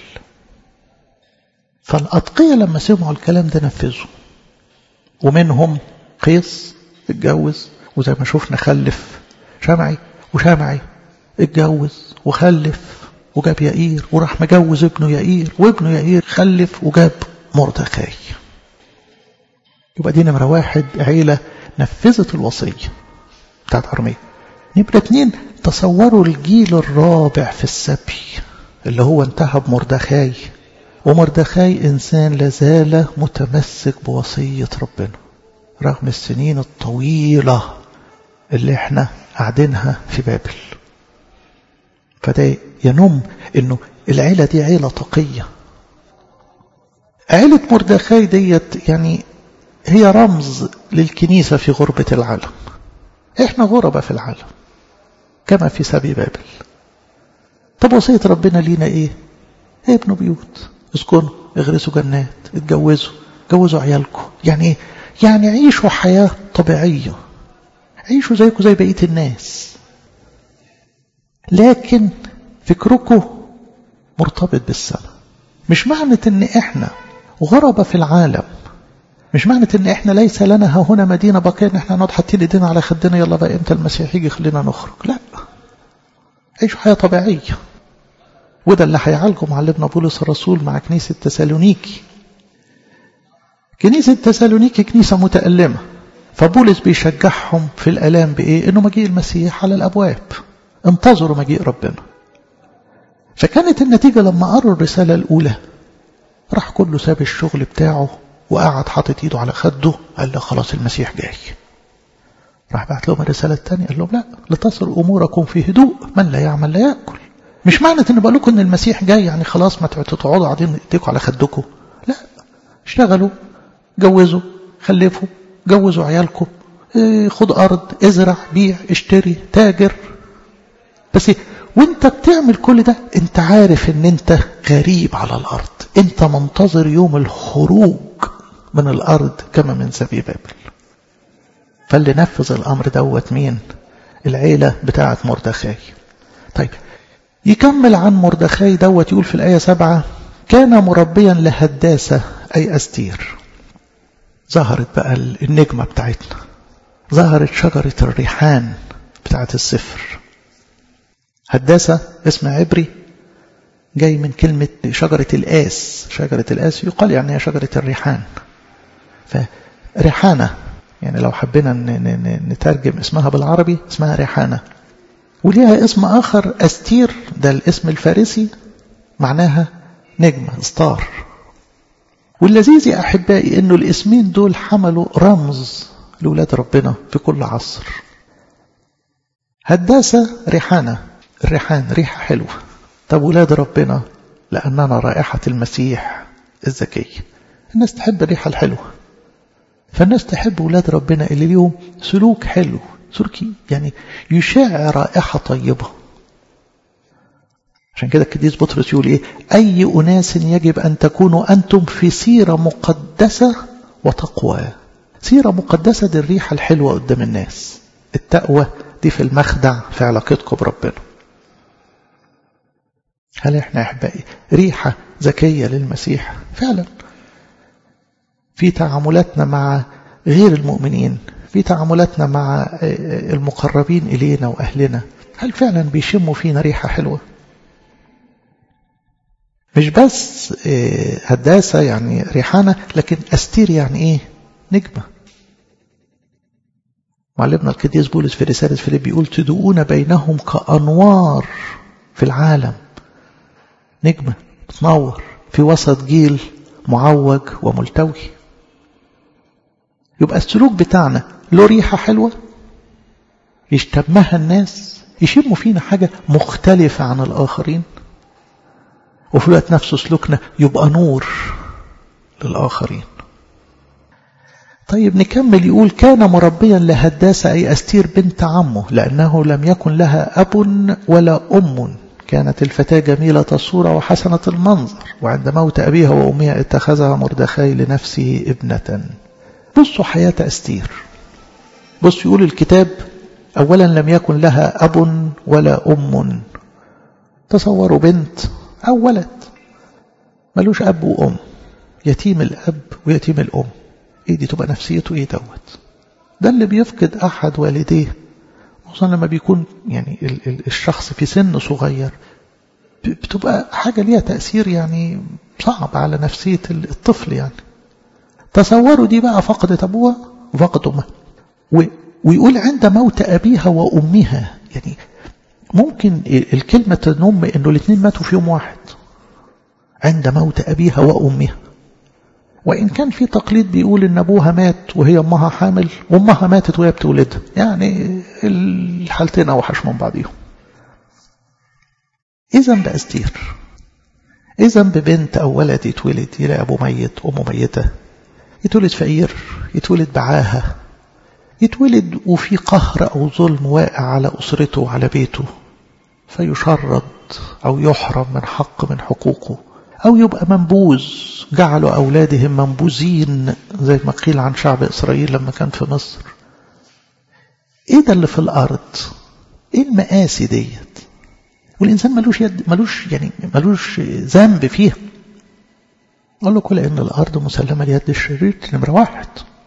فالأتقية لما سمعوا الكلام ده نفذوا ومنهم قيس اتجوز وزي ما شفنا خلف شمعي وشمعي اتجوز وخلف وجاب يائير وراح مجوز ابنه يائير وابنه يائير خلف وجاب مردخاي يبقى دي نمرة واحد عيلة نفذت الوصية بتاعت أرمية نمرة اتنين تصوروا الجيل الرابع في السبي اللي هو انتهى بمردخاي ومردخاي إنسان لازال متمسك بوصية ربنا رغم السنين الطويلة اللي احنا قاعدينها في بابل فده ينم انه العيلة دي عيلة تقية عيلة مردخاي ديت يعني هي رمز للكنيسة في غربة العالم احنا غربة في العالم كما في سبي بابل طب وصية ربنا لينا ايه ابنوا بيوت اسكنوا اغرسوا جنات اتجوزوا جوزوا عيالكم يعني ايه يعني عيشوا حياة طبيعية عيشوا زيكم زي بقية الناس لكن فكركم مرتبط بالسماء مش معنى ان احنا غربة في العالم مش معنى ان احنا ليس لنا ها هنا مدينة باقية ان احنا نقعد حاطين ايدينا على خدنا يلا بقى امتى المسيح يجي خلينا نخرج لا عيشوا حياة طبيعية وده اللي هيعالجه معلمنا بولس الرسول مع كنيسة تسالونيكي كنيسة تسالونيكي كنيسة متألمة فبولس بيشجعهم في الألام بإيه؟ إنه مجيء المسيح على الأبواب انتظروا مجيء ربنا فكانت النتيجة لما قروا الرسالة الأولى راح كله ساب الشغل بتاعه وقعد حاطط ايده على خده قال له خلاص المسيح جاي راح بعت لهم الرسالة الثانية قال لهم لا لتصل أموركم في هدوء من لا يعمل لا يأكل مش معنى ان بقول لكم ان المسيح جاي يعني خلاص ما تقعدوا قاعدين ايديكم على خدكم لا اشتغلوا جوزوا خلفوا جوزوا عيالكم اه خد ارض ازرع بيع اشتري تاجر بس وانت بتعمل كل ده انت عارف ان انت غريب على الارض انت منتظر يوم الخروج من الارض كما من سبي بابل فاللي نفذ الامر دوت مين العيلة بتاعة مردخاي طيب يكمل عن مردخاي دوت يقول في الآية سبعة كان مربيا لهداسة أي أستير ظهرت بقى النجمة بتاعتنا ظهرت شجرة الريحان بتاعت السفر هداسة اسم عبري جاي من كلمة شجرة الآس شجرة الآس يقال يعني هي شجرة الريحان فريحانة يعني لو حبينا نترجم اسمها بالعربي اسمها ريحانة وليها اسم آخر أستير ده الاسم الفارسي معناها نجمة ستار واللذيذ يا أحبائي أنه الاسمين دول حملوا رمز لولاد ربنا في كل عصر هداسة ريحانة الريحان ريحة حلوة طب ولاد ربنا لأننا رائحة المسيح الزكية الناس تحب الريحة الحلوة فالناس تحب ولاد ربنا اللي ليهم سلوك حلو سلوك يعني يشاع رائحة طيبة عشان كده القديس بطرس يقول ايه اي اناس يجب ان تكونوا انتم في سيرة مقدسة وتقوى سيرة مقدسة دي الريحة الحلوة قدام الناس التقوى دي في المخدع في علاقتكم بربنا هل احنا احبائي ريحة ذكية للمسيح فعلا في تعاملاتنا مع غير المؤمنين في تعاملاتنا مع المقربين إلينا وأهلنا هل فعلا بيشموا فينا ريحة حلوة مش بس هداسة يعني ريحانة لكن أستير يعني إيه نجمة معلمنا القديس بولس في رسالة فيليب بيقول تدؤون بينهم كأنوار في العالم نجمة تنور في وسط جيل معوج وملتوي يبقى السلوك بتاعنا له ريحة حلوة يشتمها الناس يشموا فينا حاجة مختلفة عن الآخرين وفي الوقت نفسه سلوكنا يبقى نور للآخرين طيب نكمل يقول كان مربيا لهداسة أي أستير بنت عمه لأنه لم يكن لها أب ولا أم كانت الفتاة جميلة الصورة وحسنة المنظر وعند موت أبيها وأمها اتخذها مردخاي لنفسه ابنة بصوا حياة أستير بص يقول الكتاب أولا لم يكن لها أب ولا أم تصوروا بنت أو ولد ملوش أب وأم يتيم الأب ويتيم الأم إيه دي تبقى نفسيته إيه دوت ده اللي بيفقد أحد والديه خصوصا لما بيكون يعني الشخص في سن صغير بتبقى حاجة ليها تأثير يعني صعب على نفسية الطفل يعني تصوروا دي بقى فقدت أبوها وفقدت أمها ويقول عند موت أبيها وأمها يعني ممكن الكلمة تنم أنه الاثنين ماتوا في يوم واحد عند موت أبيها وأمها وإن كان في تقليد بيقول إن أبوها مات وهي أمها حامل وأمها ماتت وهي بتولدها يعني الحالتين أوحش من بعضهم إذا بأستير إذا ببنت أو ولد يتولد يلاقي أبوه ميت أمه ميتة يتولد فقير يتولد بعاهة يتولد وفي قهر أو ظلم واقع على أسرته وعلى بيته فيشرد أو يحرم من حق من حقوقه أو يبقى منبوذ جعلوا أولادهم منبوذين زي ما قيل عن شعب إسرائيل لما كان في مصر إيه ده اللي في الأرض إيه المآسي ديت والإنسان ملوش يد ملوش يعني ملوش ذنب فيها قال له كل إن الأرض مسلمة ليد الشرير نمرة واحد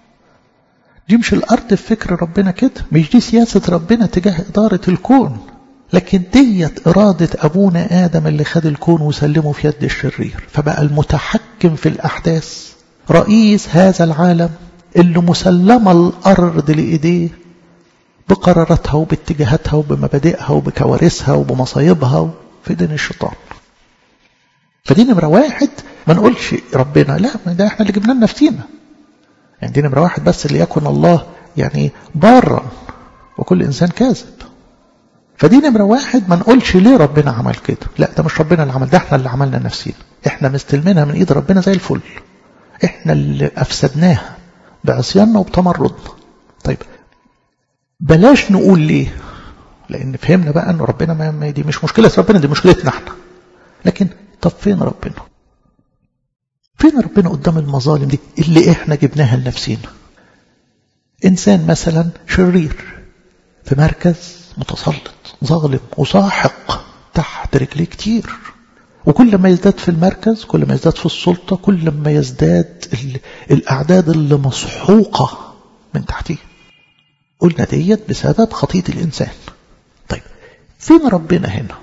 دي مش الأرض في فكر ربنا كده مش دي سياسة ربنا تجاه إدارة الكون لكن ديت إرادة أبونا آدم اللي خد الكون وسلمه في يد الشرير فبقى المتحكم في الأحداث رئيس هذا العالم اللي مسلمة الأرض لإيديه بقراراتها وباتجاهاتها وبمبادئها وبكوارثها وبمصايبها في دين الشيطان فدي نمرة واحد ما نقولش ربنا لا ده احنا اللي جبنا لنفسينا يعني دي نمرة واحد بس اللي يكون الله يعني بارا وكل إنسان كاذب فدي نمرة واحد ما نقولش ليه ربنا عمل كده لا ده مش ربنا اللي عمل ده احنا اللي عملنا نفسينا احنا مستلمينها من ايد ربنا زي الفل احنا اللي افسدناها بعصياننا وبتمردنا طيب بلاش نقول ليه لان فهمنا بقى ان ربنا ما دي مش مشكلة ربنا دي مشكلتنا احنا لكن طب فين ربنا فين ربنا قدام المظالم دي اللي احنا جبناها لنفسينا انسان مثلا شرير في مركز متسلط ظالم وساحق تحت رجليه كتير وكل ما يزداد في المركز كل ما يزداد في السلطة كل ما يزداد الأعداد اللي مسحوقة من تحتيه قلنا ديت بسبب خطية الإنسان طيب فين ربنا هنا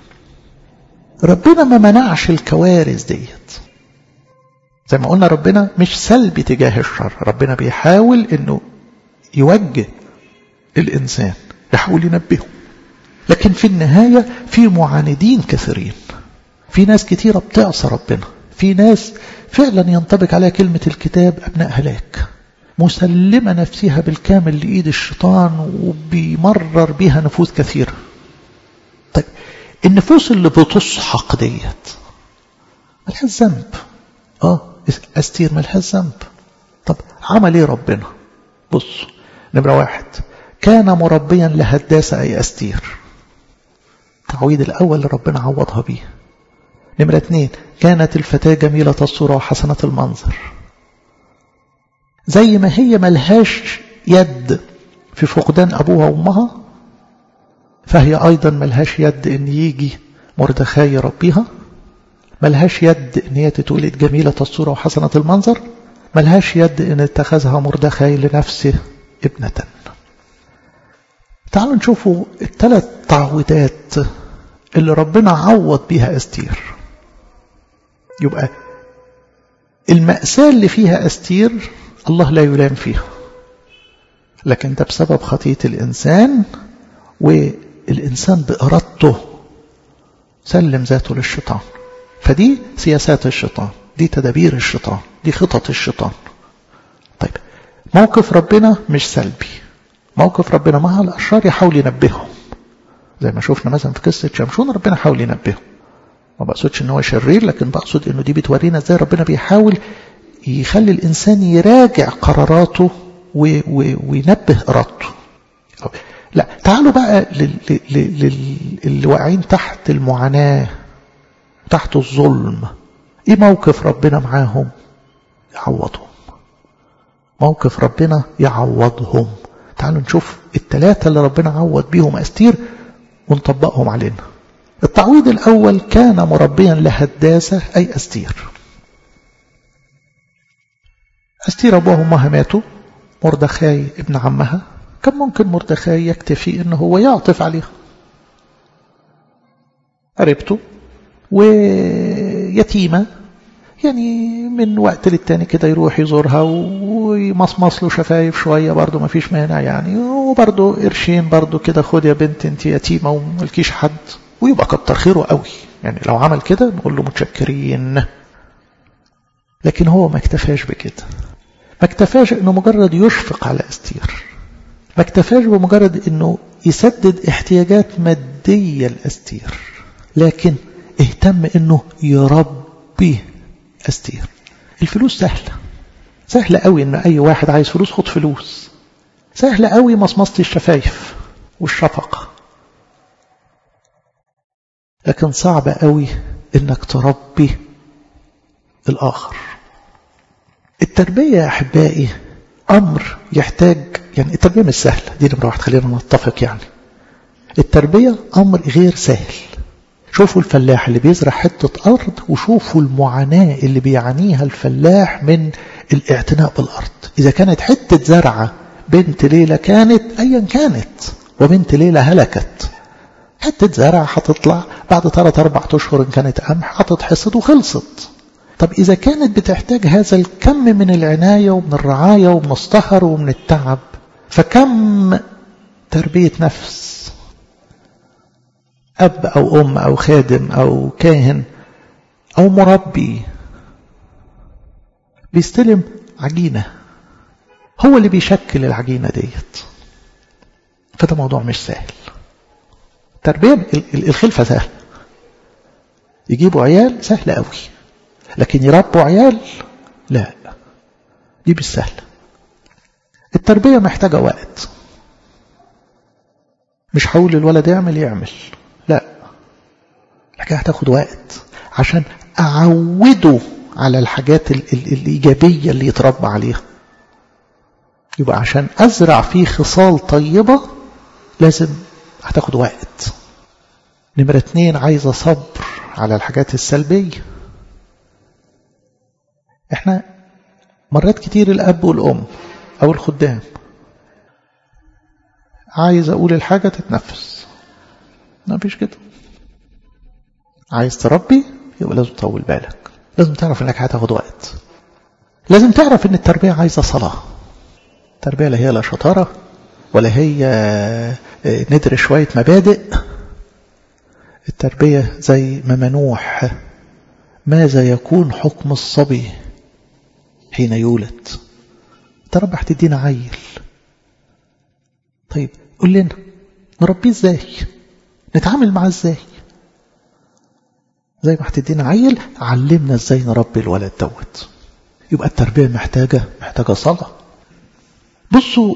ربنا ما منعش الكوارث ديت زي ما قلنا ربنا مش سلبي تجاه الشر ربنا بيحاول انه يوجه الإنسان يحاول ينبهه لكن في النهاية في معاندين كثيرين في ناس كثيرة بتعصى ربنا في ناس فعلا ينطبق عليها كلمة الكتاب أبناء هلاك مسلمة نفسها بالكامل لإيد الشيطان وبيمرر بها نفوس كثيرة طيب النفوس اللي بتسحق ديت ملهاش ذنب اه استير ملهاش ذنب طب عمل ايه ربنا بص نمرة واحد كان مربيا لهداسة أي أستير التعويض الأول اللي ربنا عوضها بيه نمرة اثنين كانت الفتاة جميلة الصورة وحسنة المنظر زي ما هي ملهاش يد في فقدان أبوها وأمها فهي أيضا ملهاش يد إن يجي مردخاي يربيها ملهاش يد إن هي تتولد جميلة الصورة وحسنة المنظر ملهاش يد إن اتخذها مردخاي لنفسه ابنة تعالوا نشوفوا الثلاث تعويضات اللي ربنا عوض بيها أستير يبقى المأساة اللي فيها أستير الله لا يلام فيها لكن ده بسبب خطية الإنسان والإنسان بإرادته سلم ذاته للشيطان فدي سياسات الشيطان دي تدابير الشيطان دي خطط الشيطان طيب موقف ربنا مش سلبي موقف ربنا مع الأشرار يحاول ينبههم زي ما شفنا مثلا في قصة شمشون ربنا حاول ينبههم ما بقصدش ان هو شرير لكن بقصد انه دي بتورينا ازاي ربنا بيحاول يخلي الانسان يراجع قراراته وينبه ارادته لا تعالوا بقى للي واقعين تحت المعاناة تحت الظلم ايه موقف ربنا معاهم يعوضهم موقف ربنا يعوضهم تعالوا نشوف الثلاثة اللي ربنا عوض بيهم أستير ونطبقهم علينا التعويض الأول كان مربيا لهداسة أي أستير أستير أبوها وأمها ماتوا مردخاي ابن عمها كان ممكن مردخاي يكتفي أنه هو يعطف عليها قربته ويتيمة يعني من وقت للتاني كده يروح يزورها ويمصمص له شفايف شوية برضه ما فيش مانع يعني وبرضه قرشين برضه كده خد يا بنت انت يتيمة وملكيش حد ويبقى كتر خيره قوي يعني لو عمل كده نقول له متشكرين لكن هو ما اكتفاش بكده ما اكتفاش انه مجرد يشفق على استير ما اكتفاش بمجرد انه يسدد احتياجات مادية لاستير لكن اهتم انه يربي استير الفلوس سهلة سهلة قوي ان اي واحد عايز فلوس خد فلوس سهلة قوي مصمصة الشفايف والشفقة لكن صعب قوي انك تربي الاخر التربية يا احبائي امر يحتاج يعني التربية مش سهلة دي نمرة واحد خلينا نتفق يعني التربية امر غير سهل شوفوا الفلاح اللي بيزرع حتة أرض وشوفوا المعاناة اللي بيعانيها الفلاح من الاعتناء بالأرض إذا كانت حتة زرعة بنت ليلة كانت أيا كانت وبنت ليلة هلكت حتة زرع هتطلع بعد ثلاث أربع أشهر إن كانت قمح هتتحصد وخلصت طب إذا كانت بتحتاج هذا الكم من العناية ومن الرعاية ومن السهر ومن التعب فكم تربية نفس أب أو أم أو خادم أو كاهن أو مربي بيستلم عجينة هو اللي بيشكل العجينة ديت فده موضوع مش سهل تربية الخلفة سهل يجيبوا عيال سهل قوي لكن يربوا عيال لا دي مش سهلة التربية محتاجة وقت مش هقول الولد يعمل يعمل لا الحكاية هتاخد وقت عشان أعوده على الحاجات ال ال الإيجابية اللي يتربى عليها يبقى عشان أزرع فيه خصال طيبة لازم هتاخد وقت نمرة اتنين عايزة صبر على الحاجات السلبية احنا مرات كتير الأب والأم أو الخدام عايز أقول الحاجة تتنفس ما فيش كده عايز تربي يبقى لازم تطول بالك لازم تعرف انك هتاخد وقت لازم تعرف ان التربية عايزة صلاة التربية لا هي لا شطارة ولا هي ندر شوية مبادئ التربية زي ما منوح ماذا يكون حكم الصبي حين يولد تربى هتدينا عيل طيب قول لنا نربيه ازاي نتعامل معاه ازاي زي ما هتدينا عيل علمنا ازاي نربي الولد دوت يبقى التربية محتاجة محتاجة صلاة بصوا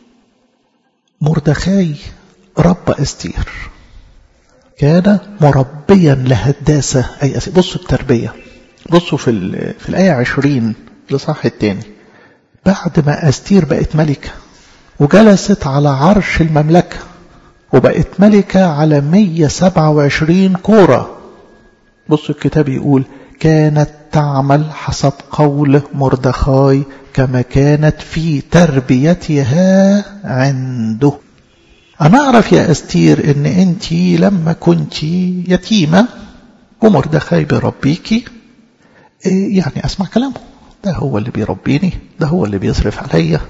مردخاي ربى استير كان مربيا لهداسة أي أسئلة بصوا التربية بصوا في, في الآية عشرين لصح التاني بعد ما أستير بقت ملكة وجلست على عرش المملكة وبقت ملكة على 127 كورة بص الكتاب يقول كانت تعمل حسب قول مردخاي كما كانت في تربيتها عنده أنا أعرف يا أستير إن أنت لما كنت يتيمة ومردخاي بيربيكي يعني أسمع كلامه ده هو اللي بيربيني ده هو اللي بيصرف عليا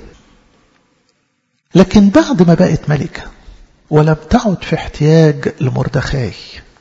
لكن بعد ما بقت ملكة ولم تعد في احتياج لمردخاي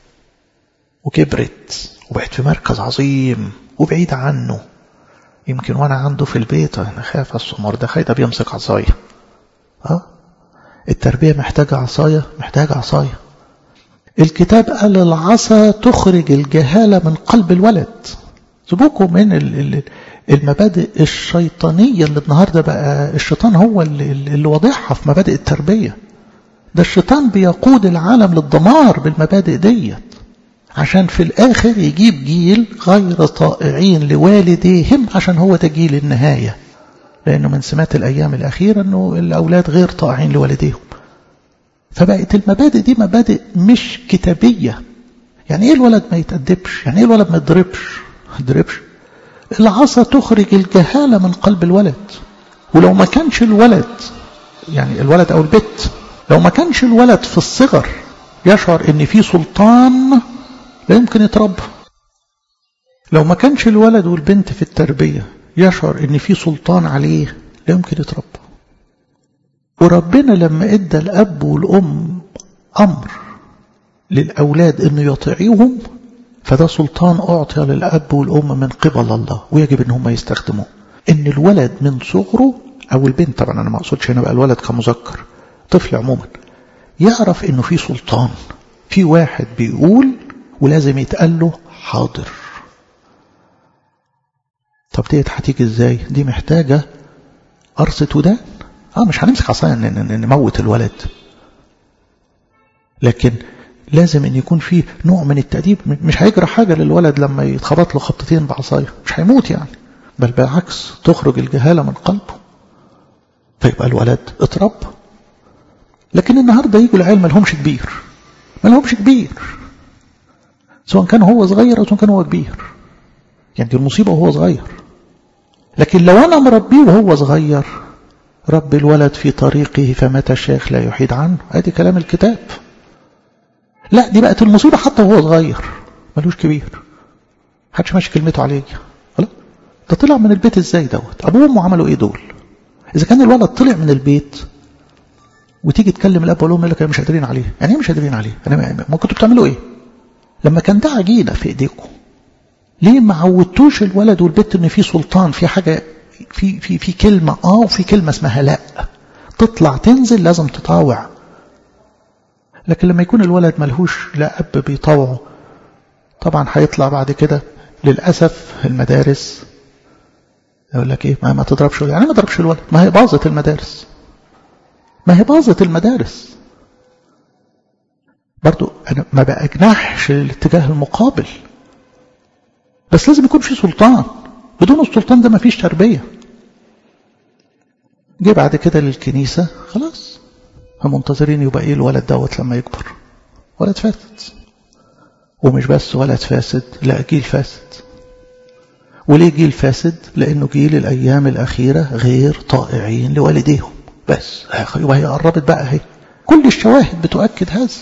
وكبرت وبقت في مركز عظيم وبعيد عنه يمكن وانا عنده في البيت انا خاف اصل مردخاي ده بيمسك عصايه اه التربيه محتاجه عصايه محتاجه عصايه الكتاب قال العصا تخرج الجهاله من قلب الولد سيبوكم من المبادئ الشيطانيه اللي النهارده بقى الشيطان هو اللي, اللي واضحها في مبادئ التربيه ده الشيطان بيقود العالم للدمار بالمبادئ ديت عشان في الآخر يجيب جيل غير طائعين لوالديهم عشان هو ده جيل النهاية لأنه من سمات الأيام الأخيرة أنه الأولاد غير طائعين لوالديهم فبقت المبادئ دي مبادئ مش كتابية يعني إيه الولد ما يتأدبش يعني إيه الولد ما يضربش يضربش العصا تخرج الجهالة من قلب الولد ولو ما كانش الولد يعني الولد أو البت لو ما كانش الولد في الصغر يشعر ان في سلطان لا يمكن يتربى لو ما كانش الولد والبنت في التربية يشعر ان في سلطان عليه لا يمكن يتربى وربنا لما ادى الاب والام امر للاولاد انه يطيعوهم فده سلطان اعطي للاب والام من قبل الله ويجب ان هم يستخدموه ان الولد من صغره او البنت طبعا انا ما اقصدش هنا بقى الولد كمذكر طفل عموما يعرف انه في سلطان في واحد بيقول ولازم يتقال له حاضر طب ديت هتيجي ازاي دي محتاجه قرصه ودان اه مش هنمسك عصايه نموت الولد لكن لازم ان يكون في نوع من التأديب مش هيجرى حاجه للولد لما يتخبط له خبطتين بعصايه مش هيموت يعني بل بالعكس تخرج الجهاله من قلبه فيبقى الولد اتربى لكن النهارده يجوا العيال ما لهمش كبير ما لهمش كبير سواء كان هو صغير او سواء كان هو كبير يعني دي المصيبه وهو صغير لكن لو انا مربيه وهو صغير رب الولد في طريقه فمتى الشيخ لا يحيد عنه ادي كلام الكتاب لا دي بقت المصيبه حتى وهو صغير ملوش كبير محدش ماشي كلمته عليه خلاص ده طلع من البيت ازاي دوت ابوه وامه عملوا ايه دول اذا كان الولد طلع من البيت وتيجي تكلم الاب والام يقول لك مش قادرين عليه يعني ايه مش قادرين عليه انا ما كنتوا بتعملوا ايه لما كان ده عجينه في ايديكم ليه ما عودتوش الولد والبنت ان في سلطان في حاجه في في في كلمه اه وفي كلمه اسمها لا تطلع تنزل لازم تطاوع لكن لما يكون الولد ملهوش لا اب بيطاوعه طبعا هيطلع بعد كده للاسف المدارس يقول لك ايه ما, ما تضربش يعني ما تضربش الولد ما هي باظت المدارس ما هي باظت المدارس برضو انا ما بأجنحش الاتجاه المقابل بس لازم يكون في سلطان بدون السلطان ده ما فيش تربية جه بعد كده للكنيسة خلاص هم منتظرين يبقى ايه الولد دوت لما يكبر ولد فاسد ومش بس ولد فاسد لا جيل فاسد وليه جيل فاسد لانه جيل الايام الاخيرة غير طائعين لوالديهم بس وهي قربت بقى اهي كل الشواهد بتؤكد هذا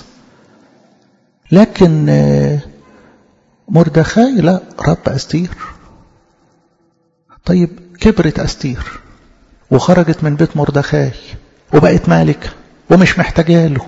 لكن مردخاي لا رب أستير طيب كبرت أستير وخرجت من بيت مردخاي وبقت مالكة ومش محتاجة له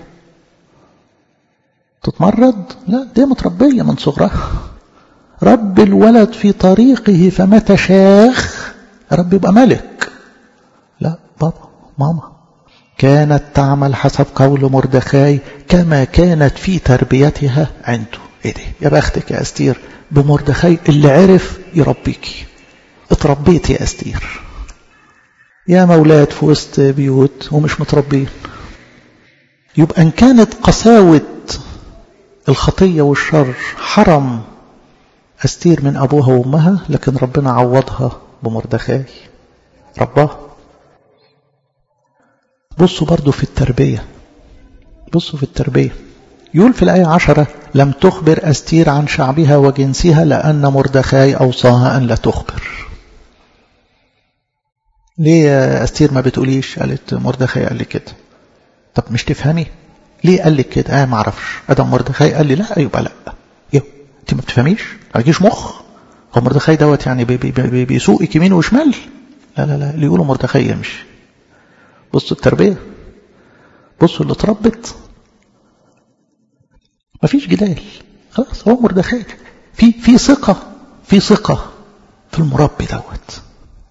تتمرد لا دي متربية من صغرها رب الولد في طريقه فمتى شاخ رب يبقى ملك لا بابا ماما كانت تعمل حسب قول مردخاي كما كانت في تربيتها عنده ايه دي يا بختك يا استير بمردخاي اللي عرف يربيكي اتربيت يا استير يا مولاد في وسط بيوت ومش متربين يبقى ان كانت قساوة الخطية والشر حرم استير من ابوها وامها لكن ربنا عوضها بمردخاي رباه بصوا برضو في التربية بصوا في التربية يقول في الآية عشرة لم تخبر أستير عن شعبها وجنسها لأن مردخاي أوصاها أن لا تخبر ليه يا أستير ما بتقوليش قالت مردخاي قال لي كده طب مش تفهمي ليه قال لك كده اه ما اعرفش ادم مردخاي قال لي لا يبقى لا يو انت ما بتفهميش ما تجيش مخ هو مردخاي دوت يعني بي بي بي بيسوقك يمين وشمال لا لا لا اللي يقولوا مردخاي يمشي بصوا التربية بصوا اللي اتربت مفيش جدال خلاص هو مردخاي في في ثقة في ثقة في المربي دوت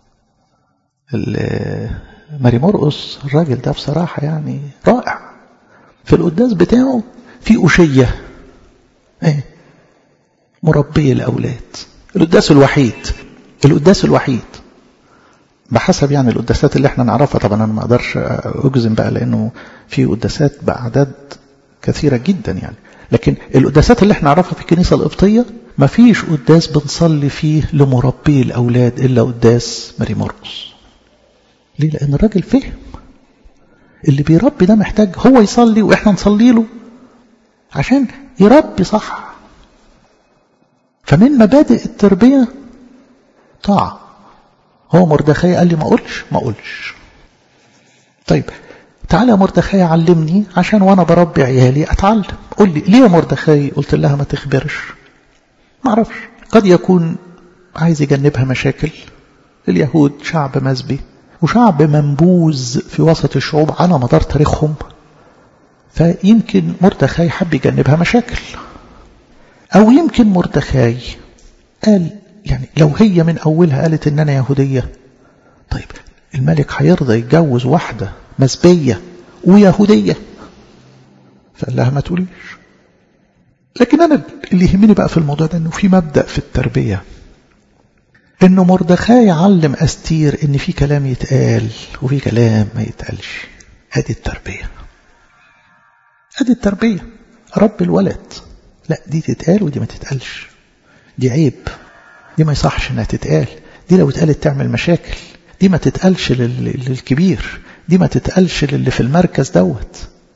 ماري مرقص الراجل ده بصراحة يعني رائع في القداس بتاعه في أشية ايه مربي الأولاد القداس الوحيد القداس الوحيد بحسب يعني القداسات اللي احنا نعرفها طبعا انا ما اقدرش اجزم بقى لانه في قداسات باعداد كثيره جدا يعني لكن القداسات اللي احنا نعرفها في الكنيسه القبطيه ما فيش قداس بنصلي فيه لمربي الاولاد الا قداس ماري مرقس ليه لان الراجل فهم اللي بيربي ده محتاج هو يصلي واحنا نصلي له عشان يربي صح فمن مبادئ التربيه طاعه هو مردخاي قال لي ما اقولش ما اقولش طيب تعالى يا مردخاي علمني عشان وانا بربي عيالي اتعلم قول لي ليه يا مردخاي قلت لها ما تخبرش ما اعرفش قد يكون عايز يجنبها مشاكل اليهود شعب مسبي وشعب منبوذ في وسط الشعوب على مدار تاريخهم فيمكن مردخاي حب يجنبها مشاكل أو يمكن مردخاي قال يعني لو هي من أولها قالت إن أنا يهودية طيب الملك هيرضى يتجوز واحدة مسبية ويهودية فقال لها ما تقوليش لكن أنا اللي يهمني بقى في الموضوع ده إنه في مبدأ في التربية إنه مردخاي يعلم أستير إن في كلام يتقال وفي كلام ما يتقالش أدي التربية أدي التربية رب الولد لا دي تتقال ودي ما تتقالش دي عيب دي ما يصحش انها تتقال دي لو اتقالت تعمل مشاكل دي ما تتقالش للكبير دي ما تتقالش للي في المركز دوت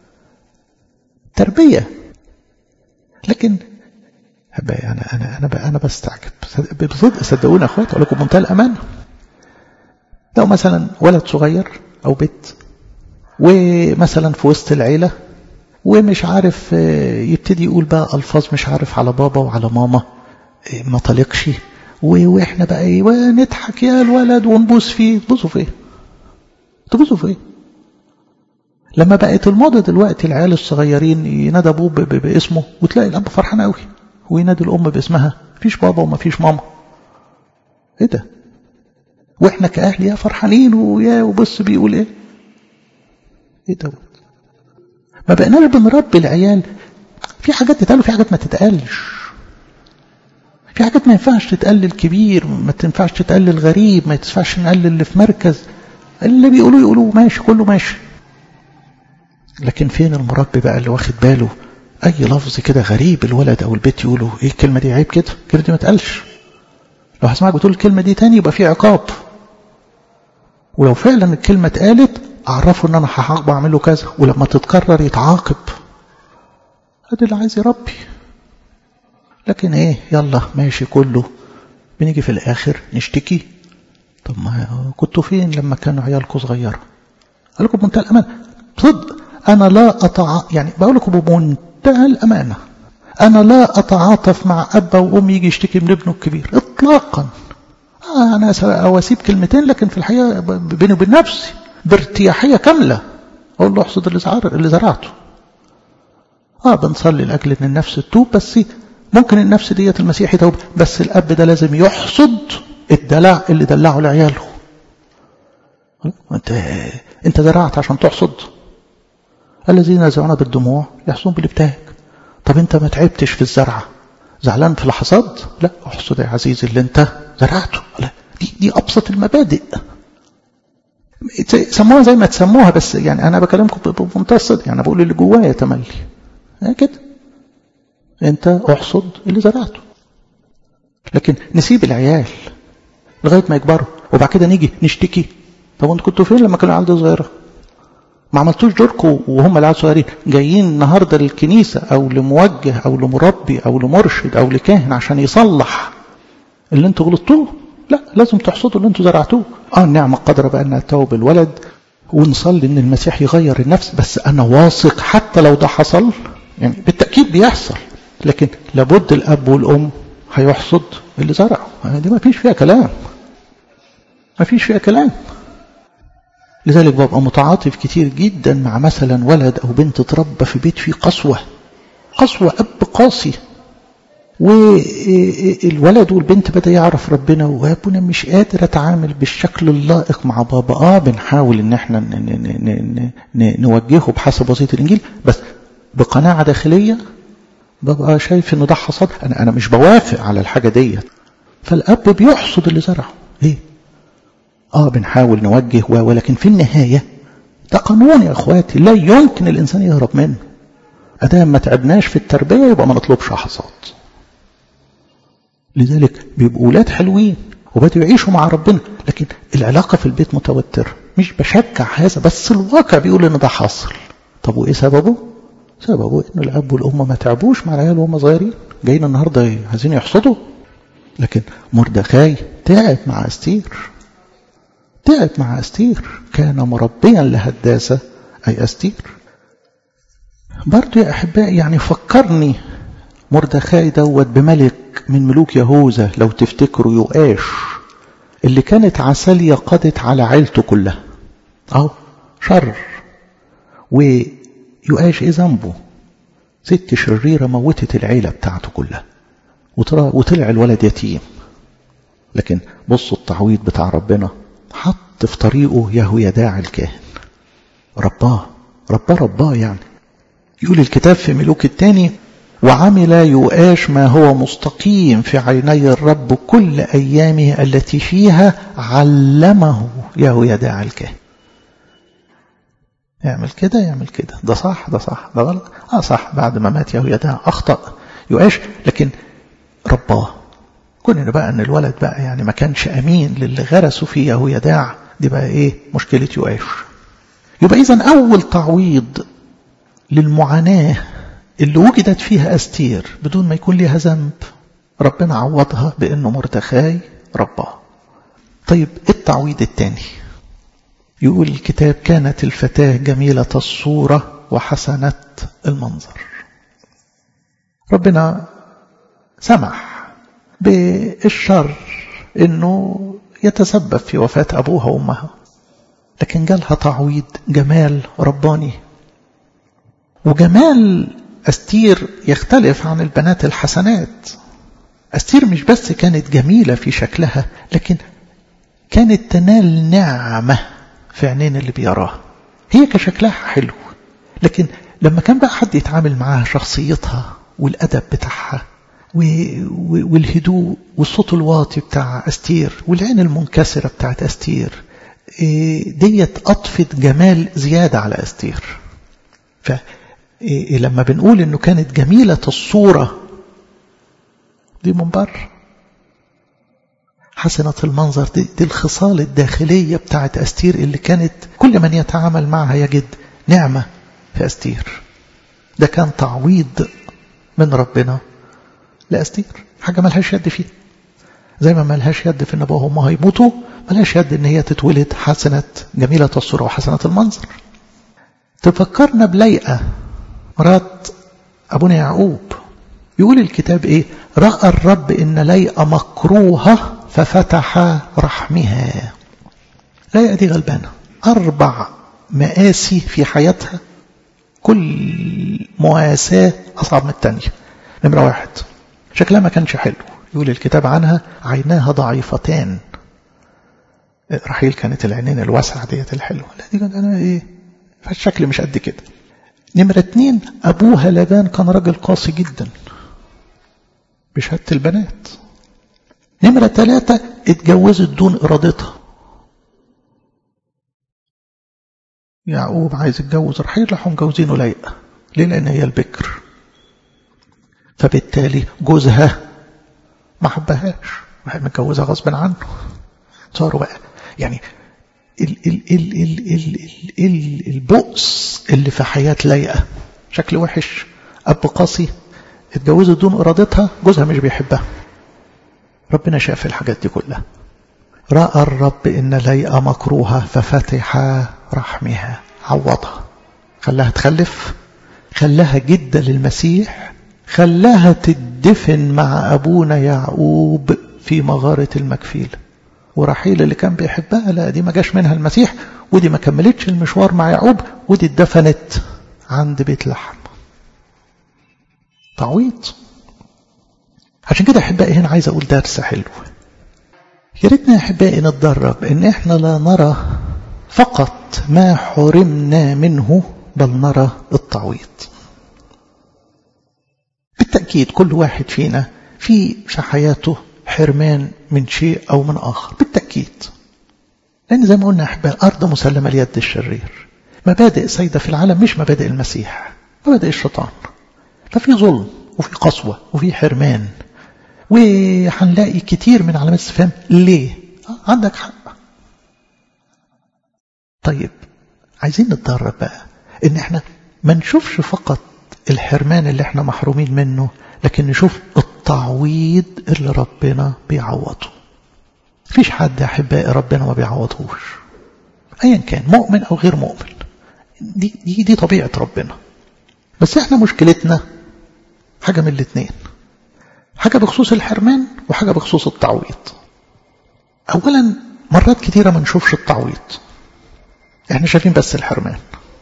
تربية لكن انا انا انا انا بستعجب بصدق صدقوني اخوات اقول لكم بمنتهى الامانه لو مثلا ولد صغير او بنت ومثلا في وسط العيله ومش عارف يبتدي يقول بقى الفاظ مش عارف على بابا وعلى ماما ما طلقش واحنا بقى ايه ونضحك يا الولد ونبوس فيه تبوسوا في ايه تبوسوا في ايه لما بقت الموضة دلوقتي العيال الصغيرين ينادى ابوه باسمه وتلاقي الاب فرحان قوي وينادي الام باسمها مفيش بابا ومفيش ماما ايه ده واحنا كاهل يا فرحانين ويا وبص بيقول ايه ايه دوت ما بقناش بنربي العيال في حاجات تتقال وفي حاجات ما تتقالش في حاجات ما ينفعش تتقال للكبير ما تنفعش تتقال للغريب ما ينفعش نقال اللي في مركز اللي بيقولوا يقولوا ماشي كله ماشي لكن فين المربي بقى اللي واخد باله اي لفظ كده غريب الولد او البيت يقولوا ايه الكلمه دي عيب كده الكلمه دي ما تقالش لو هسمعك بتقول الكلمه دي تاني يبقى في عقاب ولو فعلا الكلمه اتقالت اعرفه ان انا هعاقبه اعمل له كذا ولما تتكرر يتعاقب ادي اللي عايز يربي لكن ايه يلا ماشي كله بنيجي في الاخر نشتكي طب ما كنتوا فين لما كانوا عيالكم صغيره قال لكم بمنتهى الامانه صدق انا لا أتع... يعني بقول لكم بمنتهى الامانه انا لا اتعاطف مع اب وام يجي يشتكي من ابنه الكبير اطلاقا آه انا اواسيب كلمتين لكن في الحقيقه بيني وبين نفسي بارتياحيه كامله اقول له احصد اللي زرعته اللي زرعته اه بنصلي لاجل ان النفس تتوب بس ممكن النفس ديت المسيح يتوب بس الاب ده لازم يحصد الدلع اللي دلعه لعياله انت انت زرعت عشان تحصد الذين يزرعون بالدموع يحصدون بالابتهاج طب انت ما تعبتش في الزرعه زعلان في الحصاد لا احصد يا عزيزي اللي انت زرعته لا دي دي ابسط المبادئ سموها زي ما تسموها بس يعني انا بكلمكم بمنتهى الصدق يعني بقول اللي جوايا تملي كده انت احصد اللي زرعته لكن نسيب العيال لغايه ما يكبروا وبعد كده نيجي نشتكي طب انتوا كنتوا فين لما كانوا العيال صغيره ما عملتوش دوركم وهم العيال صغيرين جايين النهارده للكنيسه او لموجه او لمربي او لمرشد او لكاهن عشان يصلح اللي انتوا غلطتوه لا لازم تحصدوا اللي انتوا زرعتوه اه النعمه قادره بقى انها توب الولد ونصلي ان المسيح يغير النفس بس انا واثق حتى لو ده حصل يعني بالتاكيد بيحصل لكن لابد الاب والام هيحصد اللي زرعه دي ما فيش فيها كلام ما فيش فيها كلام لذلك ببقى متعاطف كتير جدا مع مثلا ولد او بنت تربى في بيت فيه قسوه قسوه اب قاسي والولد والبنت بدا يعرف ربنا وابونا مش قادر اتعامل بالشكل اللائق مع بابا اه بنحاول ان احنا ن ن ن نوجهه بحسب وصيه الانجيل بس بقناعه داخليه ببقى شايف انه ده حصاد انا انا مش بوافق على الحاجه ديت فالاب بيحصد اللي زرعه ليه اه بنحاول نوجه ولكن في النهايه ده قانون يا اخواتي لا يمكن الانسان يهرب منه ادام ما تعبناش في التربيه يبقى ما نطلبش حصاد لذلك بيبقوا ولاد حلوين وبدأوا يعيشوا مع ربنا لكن العلاقة في البيت متوترة مش بشجع هذا بس الواقع بيقول ان ده حاصل طب وايه سببه سببه ان الاب والام ما تعبوش مع العيال وهم صغيرين جايين النهارده عايزين يحصدوا لكن مردخاي تعب مع استير تعب مع استير كان مربيا لهداسة أي استير برضو يا أحبائي يعني فكرني مردخاي دوت بملك من ملوك يهوذا لو تفتكروا يؤاش اللي كانت عسالية قضت على عيلته كلها اهو شر ويؤاش ايه ذنبه ست شريرة موتت العيلة بتاعته كلها وطلع الولد يتيم لكن بصوا التعويض بتاع ربنا حط في طريقه يهويداع الكاهن رباه رباه رباه يعني يقول الكتاب في ملوك الثاني وعمل يؤاش ما هو مستقيم في عيني الرب كل أيامه التي فيها علمه يهويداع الكاهن يعمل كده يعمل كده ده صح ده صح ده غلط اه صح بعد ما مات يهويداع اخطا يؤاش لكن رباه كنا بقى ان الولد بقى يعني ما كانش امين للي غرسوا فيه يهويداع دي بقى ايه مشكله يؤاش يبقى اذا اول تعويض للمعاناه اللي وجدت فيها استير بدون ما يكون ليها ذنب ربنا عوضها بانه مردخاي رباه طيب التعويض الثاني يقول الكتاب كانت الفتاة جميلة الصورة وحسنة المنظر ربنا سمح بالشر انه يتسبب في وفاة ابوها وامها لكن جالها تعويض جمال رباني وجمال استير يختلف عن البنات الحسنات استير مش بس كانت جميلة في شكلها لكن كانت تنال نعمة في عينين اللي بيراها هي كشكلها حلو لكن لما كان بقى حد يتعامل معاها شخصيتها والأدب بتاعها والهدوء والصوت الواطي بتاع أستير والعين المنكسرة بتاعت أستير ديت أطفت جمال زيادة على أستير فلما بنقول إنه كانت جميلة الصورة دي من بره حسنة المنظر دي, دي الخصال الداخلية بتاعت أستير اللي كانت كل من يتعامل معها يجد نعمة في أستير ده كان تعويض من ربنا لأستير حاجة ملهاش يد فيه زي ما ملهاش يد في ان ابوها وامها يموتوا ملهاش يد ان هي تتولد حسنة جميلة الصورة وحسنة المنظر تفكرنا بليئة مرات ابونا يعقوب يقول الكتاب ايه رأى الرب ان ليئة مكروهة ففتح رحمها ليئة دي غلبانة أربع مآسي في حياتها كل مواساة أصعب من الثانية نمرة واحد شكلها ما كانش حلو يقول الكتاب عنها عيناها ضعيفتان رحيل كانت العينين الواسعة ديت الحلوة لا دي كانت أنا إيه فالشكل مش قد كده نمرة اتنين أبوها لبان كان راجل قاسي جدا بشهادة البنات نمرة ثلاثة اتجوزت دون إرادتها يعقوب عايز يتجوز رحيل راحوا مجوزينه ليئة ليه لأن هي البكر فبالتالي جوزها ما حبهاش متجوزها غصب عنه صاروا بقى يعني ال ال ال ال ال ال ال البؤس اللي في حياة ليئة شكل وحش أب قاسي اتجوزت دون إرادتها جوزها مش بيحبها ربنا شاف الحاجات دي كلها رأى الرب إن ليئة مكروهة ففتح رحمها عوضها خلاها تخلف خلاها جدة للمسيح خلاها تدفن مع أبونا يعقوب في مغارة المكفيل ورحيل اللي كان بيحبها لا دي ما جاش منها المسيح ودي ما كملتش المشوار مع يعقوب ودي اتدفنت عند بيت لحم تعويض عشان كده احبائي هنا عايز اقول درس حلو يا ريتنا يا احبائي نتدرب ان احنا لا نرى فقط ما حرمنا منه بل نرى التعويض بالتأكيد كل واحد فينا في في حياته حرمان من شيء أو من آخر بالتأكيد لأن زي ما قلنا أحبائي الأرض مسلمة ليد الشرير مبادئ سيدة في العالم مش مبادئ المسيح مبادئ الشيطان ففي ظلم وفي قسوة وفي حرمان وهنلاقي كتير من علامات استفهام ليه عندك حق طيب عايزين نتدرب بقى ان احنا ما نشوفش فقط الحرمان اللي احنا محرومين منه لكن نشوف التعويض اللي ربنا بيعوضه فيش حد يا احبائي ربنا ما بيعوضهوش ايا كان مؤمن او غير مؤمن دي دي دي طبيعه ربنا بس احنا مشكلتنا حاجة من الاثنين حاجة بخصوص الحرمان وحاجة بخصوص التعويض أولا مرات كتيرة ما نشوفش التعويض احنا شايفين بس الحرمان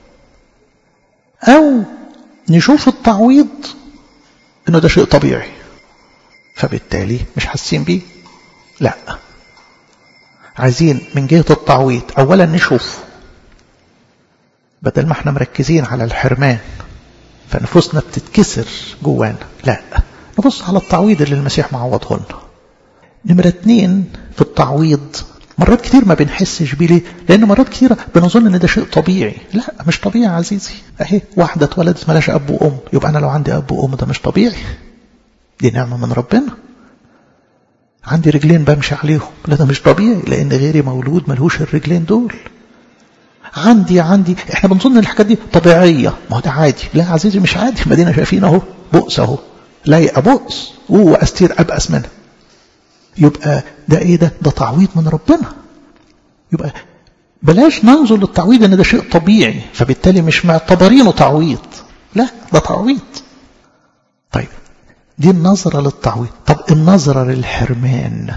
أو نشوف التعويض إنه ده شيء طبيعي فبالتالي مش حاسين بيه لا عايزين من جهة التعويض أولا نشوف بدل ما احنا مركزين على الحرمان فنفوسنا بتتكسر جوانا لا نبص على التعويض اللي المسيح معوضه لنا نمرة اتنين في التعويض مرات كتير ما بنحسش بيه ليه؟ لأن مرات كتيرة بنظن إن ده شيء طبيعي لا مش طبيعي عزيزي أهي واحدة اتولدت ملاش أب وأم يبقى أنا لو عندي أب وأم ده مش طبيعي دي نعمة من ربنا عندي رجلين بمشي عليهم لا ده مش طبيعي لأن غيري مولود ملهوش الرجلين دول عندي عندي احنا بنظن الحاجات دي طبيعية ما هو ده عادي لا عزيزي مش عادي مدينة شايفين اهو بؤس اهو لايقة بؤس واستير ابأس منها يبقى ده ايه ده ده تعويض من ربنا يبقى بلاش ننظر للتعويض ان ده شيء طبيعي فبالتالي مش معتبرينه تعويض لا ده تعويض طيب دي النظرة للتعويض طب النظرة للحرمان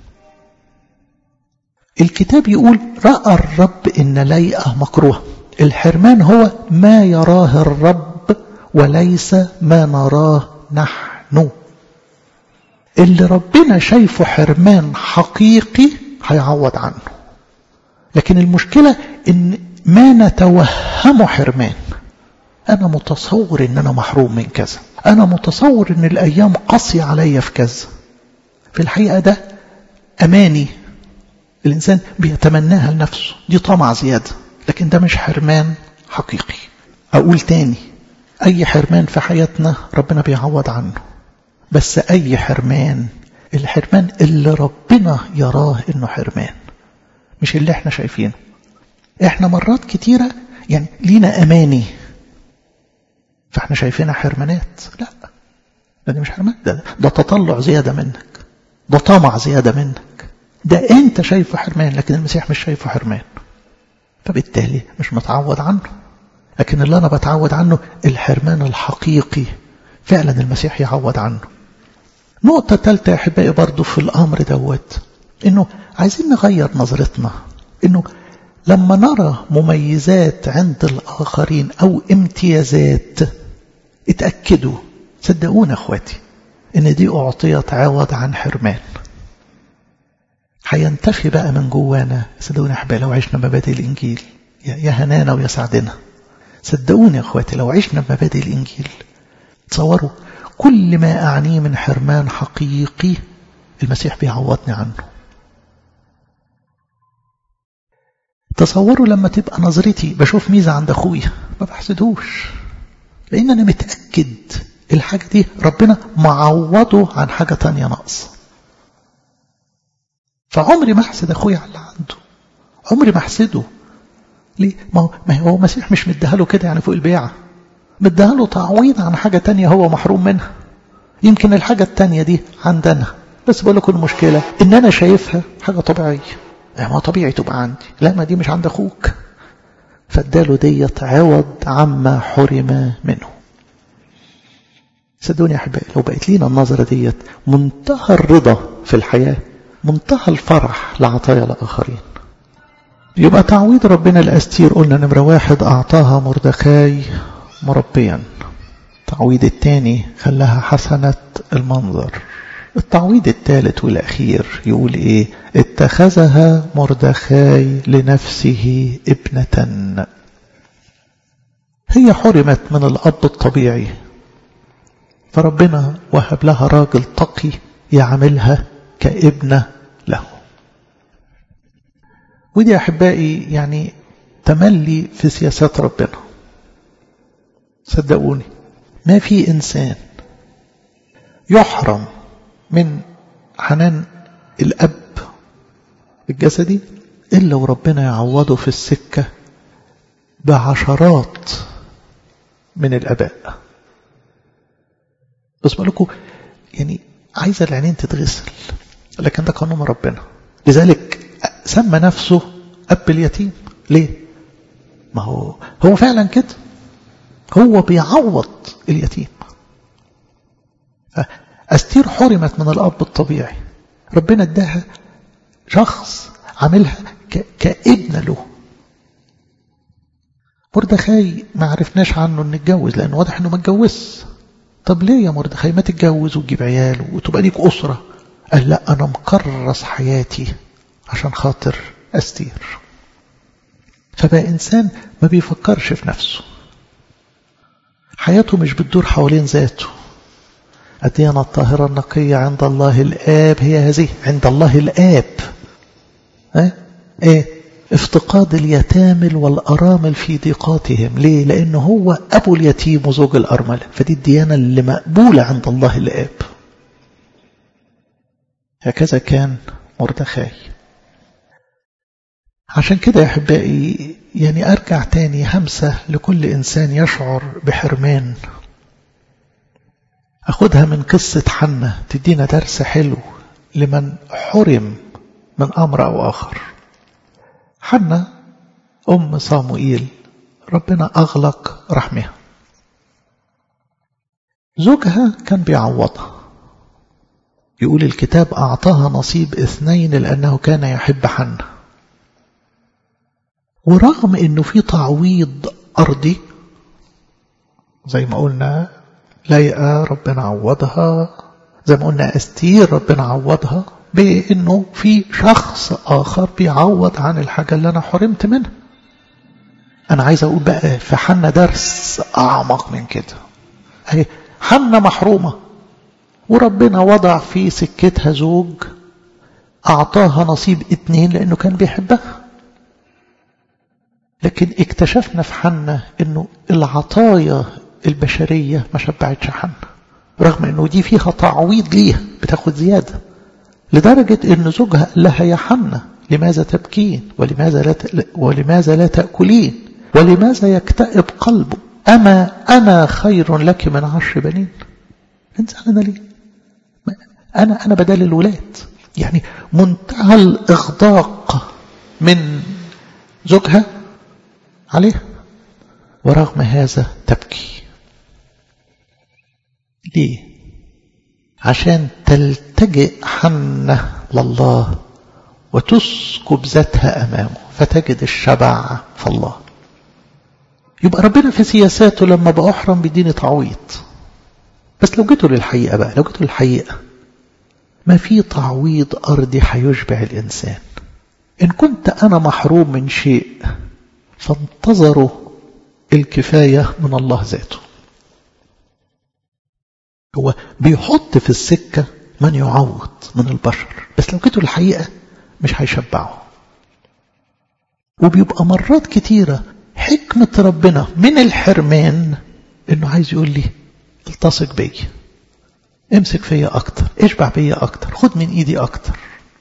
الكتاب يقول رأى الرب إن ليئة مكروه الحرمان هو ما يراه الرب وليس ما نراه نحن اللي ربنا شايفه حرمان حقيقي هيعوض عنه لكن المشكلة إن ما نتوهمه حرمان أنا متصور إن أنا محروم من كذا أنا متصور إن الأيام قاسية عليا في كذا في الحقيقة ده أماني الإنسان بيتمناها لنفسه دي طمع زيادة لكن ده مش حرمان حقيقي أقول تاني أي حرمان في حياتنا ربنا بيعوض عنه بس أي حرمان الحرمان اللي ربنا يراه إنه حرمان مش اللي احنا شايفينه احنا مرات كتيرة يعني لينا أماني فاحنا شايفينها حرمانات لا ده مش حرمان ده, ده تطلع زيادة منك ده طمع زيادة منك ده انت شايفه حرمان لكن المسيح مش شايفه حرمان فبالتالي مش متعود عنه لكن اللي انا بتعود عنه الحرمان الحقيقي فعلا المسيح يعوض عنه نقطة ثالثة يا أحبائي برضو في الأمر دوت إنه عايزين نغير نظرتنا إنه لما نرى مميزات عند الآخرين أو امتيازات اتأكدوا صدقونا أخواتي إن دي أعطيت عوض عن حرمان هينتفي بقى من جوانا صدقوني يا أحبائي لو عشنا مبادئ الإنجيل يا هنانا ويا سعدنا صدقوني يا أخواتي لو عشنا مبادئ الإنجيل تصوروا كل ما أعنيه من حرمان حقيقي المسيح بيعوضني عنه تصوروا لما تبقى نظرتي بشوف ميزة عند أخويا ما بحسدوش لأن أنا متأكد الحاجة دي ربنا معوضه عن حاجة تانية ناقصة فعمري ما أحسد أخويا على اللي عنده عمري ما أحسده ليه؟ ما هو ما هو المسيح مش مديها له كده يعني فوق البيعة مديها له تعويض عن حاجة تانية هو محروم منها يمكن الحاجة التانية دي عندنا بس بقول لكم المشكلة إن أنا شايفها حاجة طبيعية ما طبيعي تبقى عندي لا ما دي مش عند أخوك فاداله ديت عوض عما حرم منه صدقوني يا أحبائي لو بقت لينا النظرة ديت منتهى الرضا في الحياة منتهى الفرح لعطايا الآخرين يبقى تعويض ربنا الأستير قلنا نمرة واحد أعطاها مردخاي مربيا التعويض الثاني خلاها حسنة المنظر التعويض الثالث والأخير يقول إيه اتخذها مردخاي لنفسه ابنة هي حرمت من الأب الطبيعي فربنا وهب لها راجل تقي يعملها كابنة له ودي أحبائي يعني تملي في سياسات ربنا صدقوني ما في إنسان يحرم من حنان الأب الجسدي إلا وربنا يعوضه في السكة بعشرات من الأباء بس لكم يعني عايزة العينين تتغسل لكن ده قانون ربنا لذلك سمى نفسه أب اليتيم ليه ما هو هو فعلا كده هو بيعوض اليتيم أستير حرمت من الأب الطبيعي ربنا اداها شخص عاملها كابن له مردخاي ما عرفناش عنه انه اتجوز لانه واضح انه ما اتجوزش طب ليه يا مردخاي ما تتجوز وتجيب عيال وتبقى ليك اسره قال لا انا مكرس حياتي عشان خاطر استير فبقى انسان ما بيفكرش في نفسه حياته مش بتدور حوالين ذاته الديانة الطاهرة النقية عند الله الآب هي هذه عند الله الآب ايه, إيه؟ افتقاد اليتامل والأرامل في ضيقاتهم ليه لأنه هو أبو اليتيم وزوج الأرملة فدي الديانة اللي مقبولة عند الله الآب هكذا كان مردخاي عشان كده يا أحبائي يعني أرجع تاني همسة لكل إنسان يشعر بحرمان أخدها من قصة حنة تدينا درس حلو لمن حرم من أمر أو آخر حنة أم صاموئيل ربنا أغلق رحمها زوجها كان بيعوضها يقول الكتاب أعطاها نصيب اثنين لأنه كان يحب حنة ورغم أنه في تعويض أرضي زي ما قلنا لايقة ربنا عوضها زي ما قلنا أستير ربنا عوضها بأنه في شخص آخر بيعوض عن الحاجة اللي أنا حرمت منها أنا عايز أقول بقى في حنة درس أعمق من كده أهي حنة محرومة وربنا وضع في سكتها زوج أعطاها نصيب اتنين لأنه كان بيحبها لكن اكتشفنا في حنة أنه العطايا البشرية ما شبعتش حنة رغم أنه دي فيها تعويض ليها بتاخد زيادة لدرجة أن زوجها قال لها يا حنة لماذا تبكين ولماذا لا ولماذا لا تأكلين ولماذا يكتئب قلبه أما أنا خير لك من عشر بنين انت أنا ليه أنا أنا بدل الولاد يعني منتهى الإغداق من زوجها عليها ورغم هذا تبكي ليه عشان تلتجئ حنة لله وتسكب ذاتها أمامه فتجد الشبع في الله يبقى ربنا في سياساته لما بأحرم بيديني تعويض بس لو جيتوا للحقيقة بقى لو جيتوا للحقيقة ما في تعويض أرضي هيشبع الإنسان إن كنت أنا محروم من شيء فانتظروا الكفاية من الله ذاته هو بيحط في السكة من يعوض من البشر بس لو جيتوا الحقيقة مش هيشبعوا وبيبقى مرات كتيرة حكمة ربنا من الحرمان انه عايز يقول لي التصق بي امسك فيا اكتر اشبع بيا اكتر خد من ايدي اكتر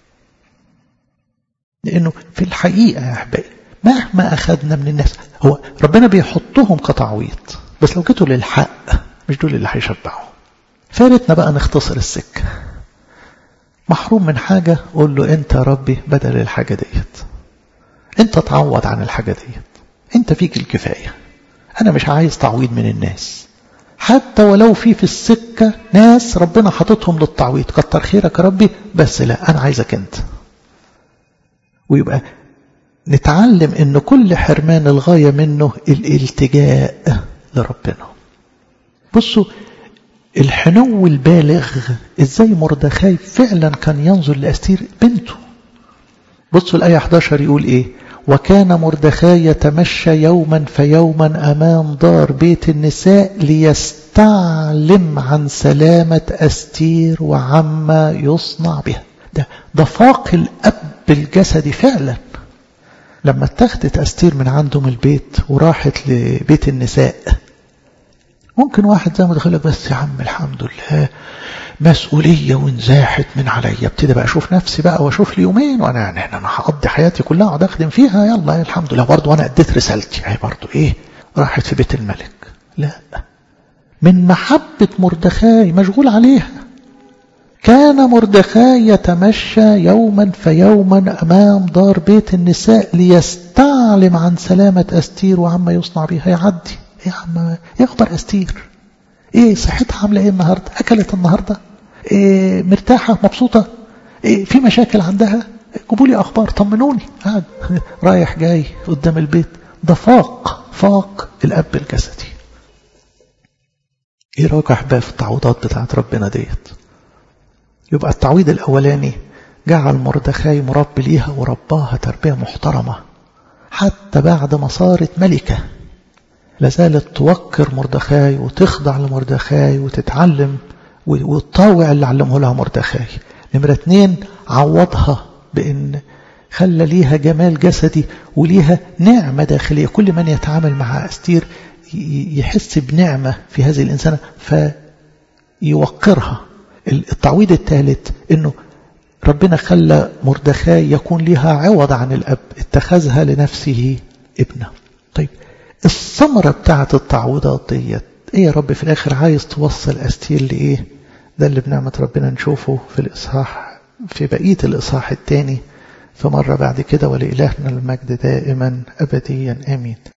لانه في الحقيقة يا احبائي مهما اخذنا من الناس هو ربنا بيحطهم كتعويض بس لو جيتوا للحق مش دول اللي هيشبعوا فارتنا بقى نختصر السكة محروم من حاجة قول له انت يا ربي بدل الحاجة ديت انت تعوض عن الحاجة ديت انت فيك الكفاية انا مش عايز تعويض من الناس حتى ولو في في السكة ناس ربنا حاططهم للتعويض كتر خيرك يا ربي بس لا انا عايزك انت ويبقى نتعلم ان كل حرمان الغاية منه الالتجاء لربنا بصوا الحنو البالغ ازاي مردخاي فعلا كان ينظر لأستير بنته بصوا الآية 11 يقول ايه وكان مردخاي يتمشى يوما فيوما أمام دار بيت النساء ليستعلم عن سلامة أستير وعما يصنع بها ده, ده فاق الأب الجسدي فعلا لما اتخذت أستير من عنده من البيت وراحت لبيت النساء ممكن واحد زي ما دخلك بس يا عم الحمد لله مسؤولية وانزاحت من عليا ابتدي بقى اشوف نفسي بقى واشوف لي يومين وانا يعني انا هقضي حياتي كلها اقعد اخدم فيها يلا الحمد لله برضه وانا اديت رسالتي هي برضه ايه راحت في بيت الملك لا من محبة مردخاي مشغول عليها كان مردخاي يتمشى يوما فيوما أمام دار بيت النساء ليستعلم عن سلامة أستير وعما يصنع بها يعدي يا عم يخبر أستير ايه صحتها عامله ايه النهارده اكلت النهارده إيه مرتاحه مبسوطه إيه في مشاكل عندها جيبوا لي اخبار طمنوني قاعد رايح جاي قدام البيت ده فاق فاق الاب الجسدي ايه رايك يا احباب في التعويضات بتاعت ربنا ديت يبقى التعويض الاولاني جعل مردخاي مربي ليها ورباها تربيه محترمه حتى بعد ما صارت ملكه لازالت توقر مردخاي وتخضع لمردخاي وتتعلم وتطاوع اللي علمه لها مردخاي نمرة اتنين عوضها بأن خلى ليها جمال جسدي وليها نعمة داخلية كل من يتعامل مع أستير يحس بنعمة في هذه الإنسانة فيوقرها التعويض الثالث أنه ربنا خلى مردخاي يكون لها عوض عن الأب اتخذها لنفسه ابنه طيب الثمرة بتاعت التعويضات ديت ايه يا رب في الاخر عايز توصل استير لايه ده اللي بنعمة ربنا نشوفه في الاصحاح في بقية الاصحاح الثاني في مرة بعد كده ولإلهنا المجد دائما أبديا آمين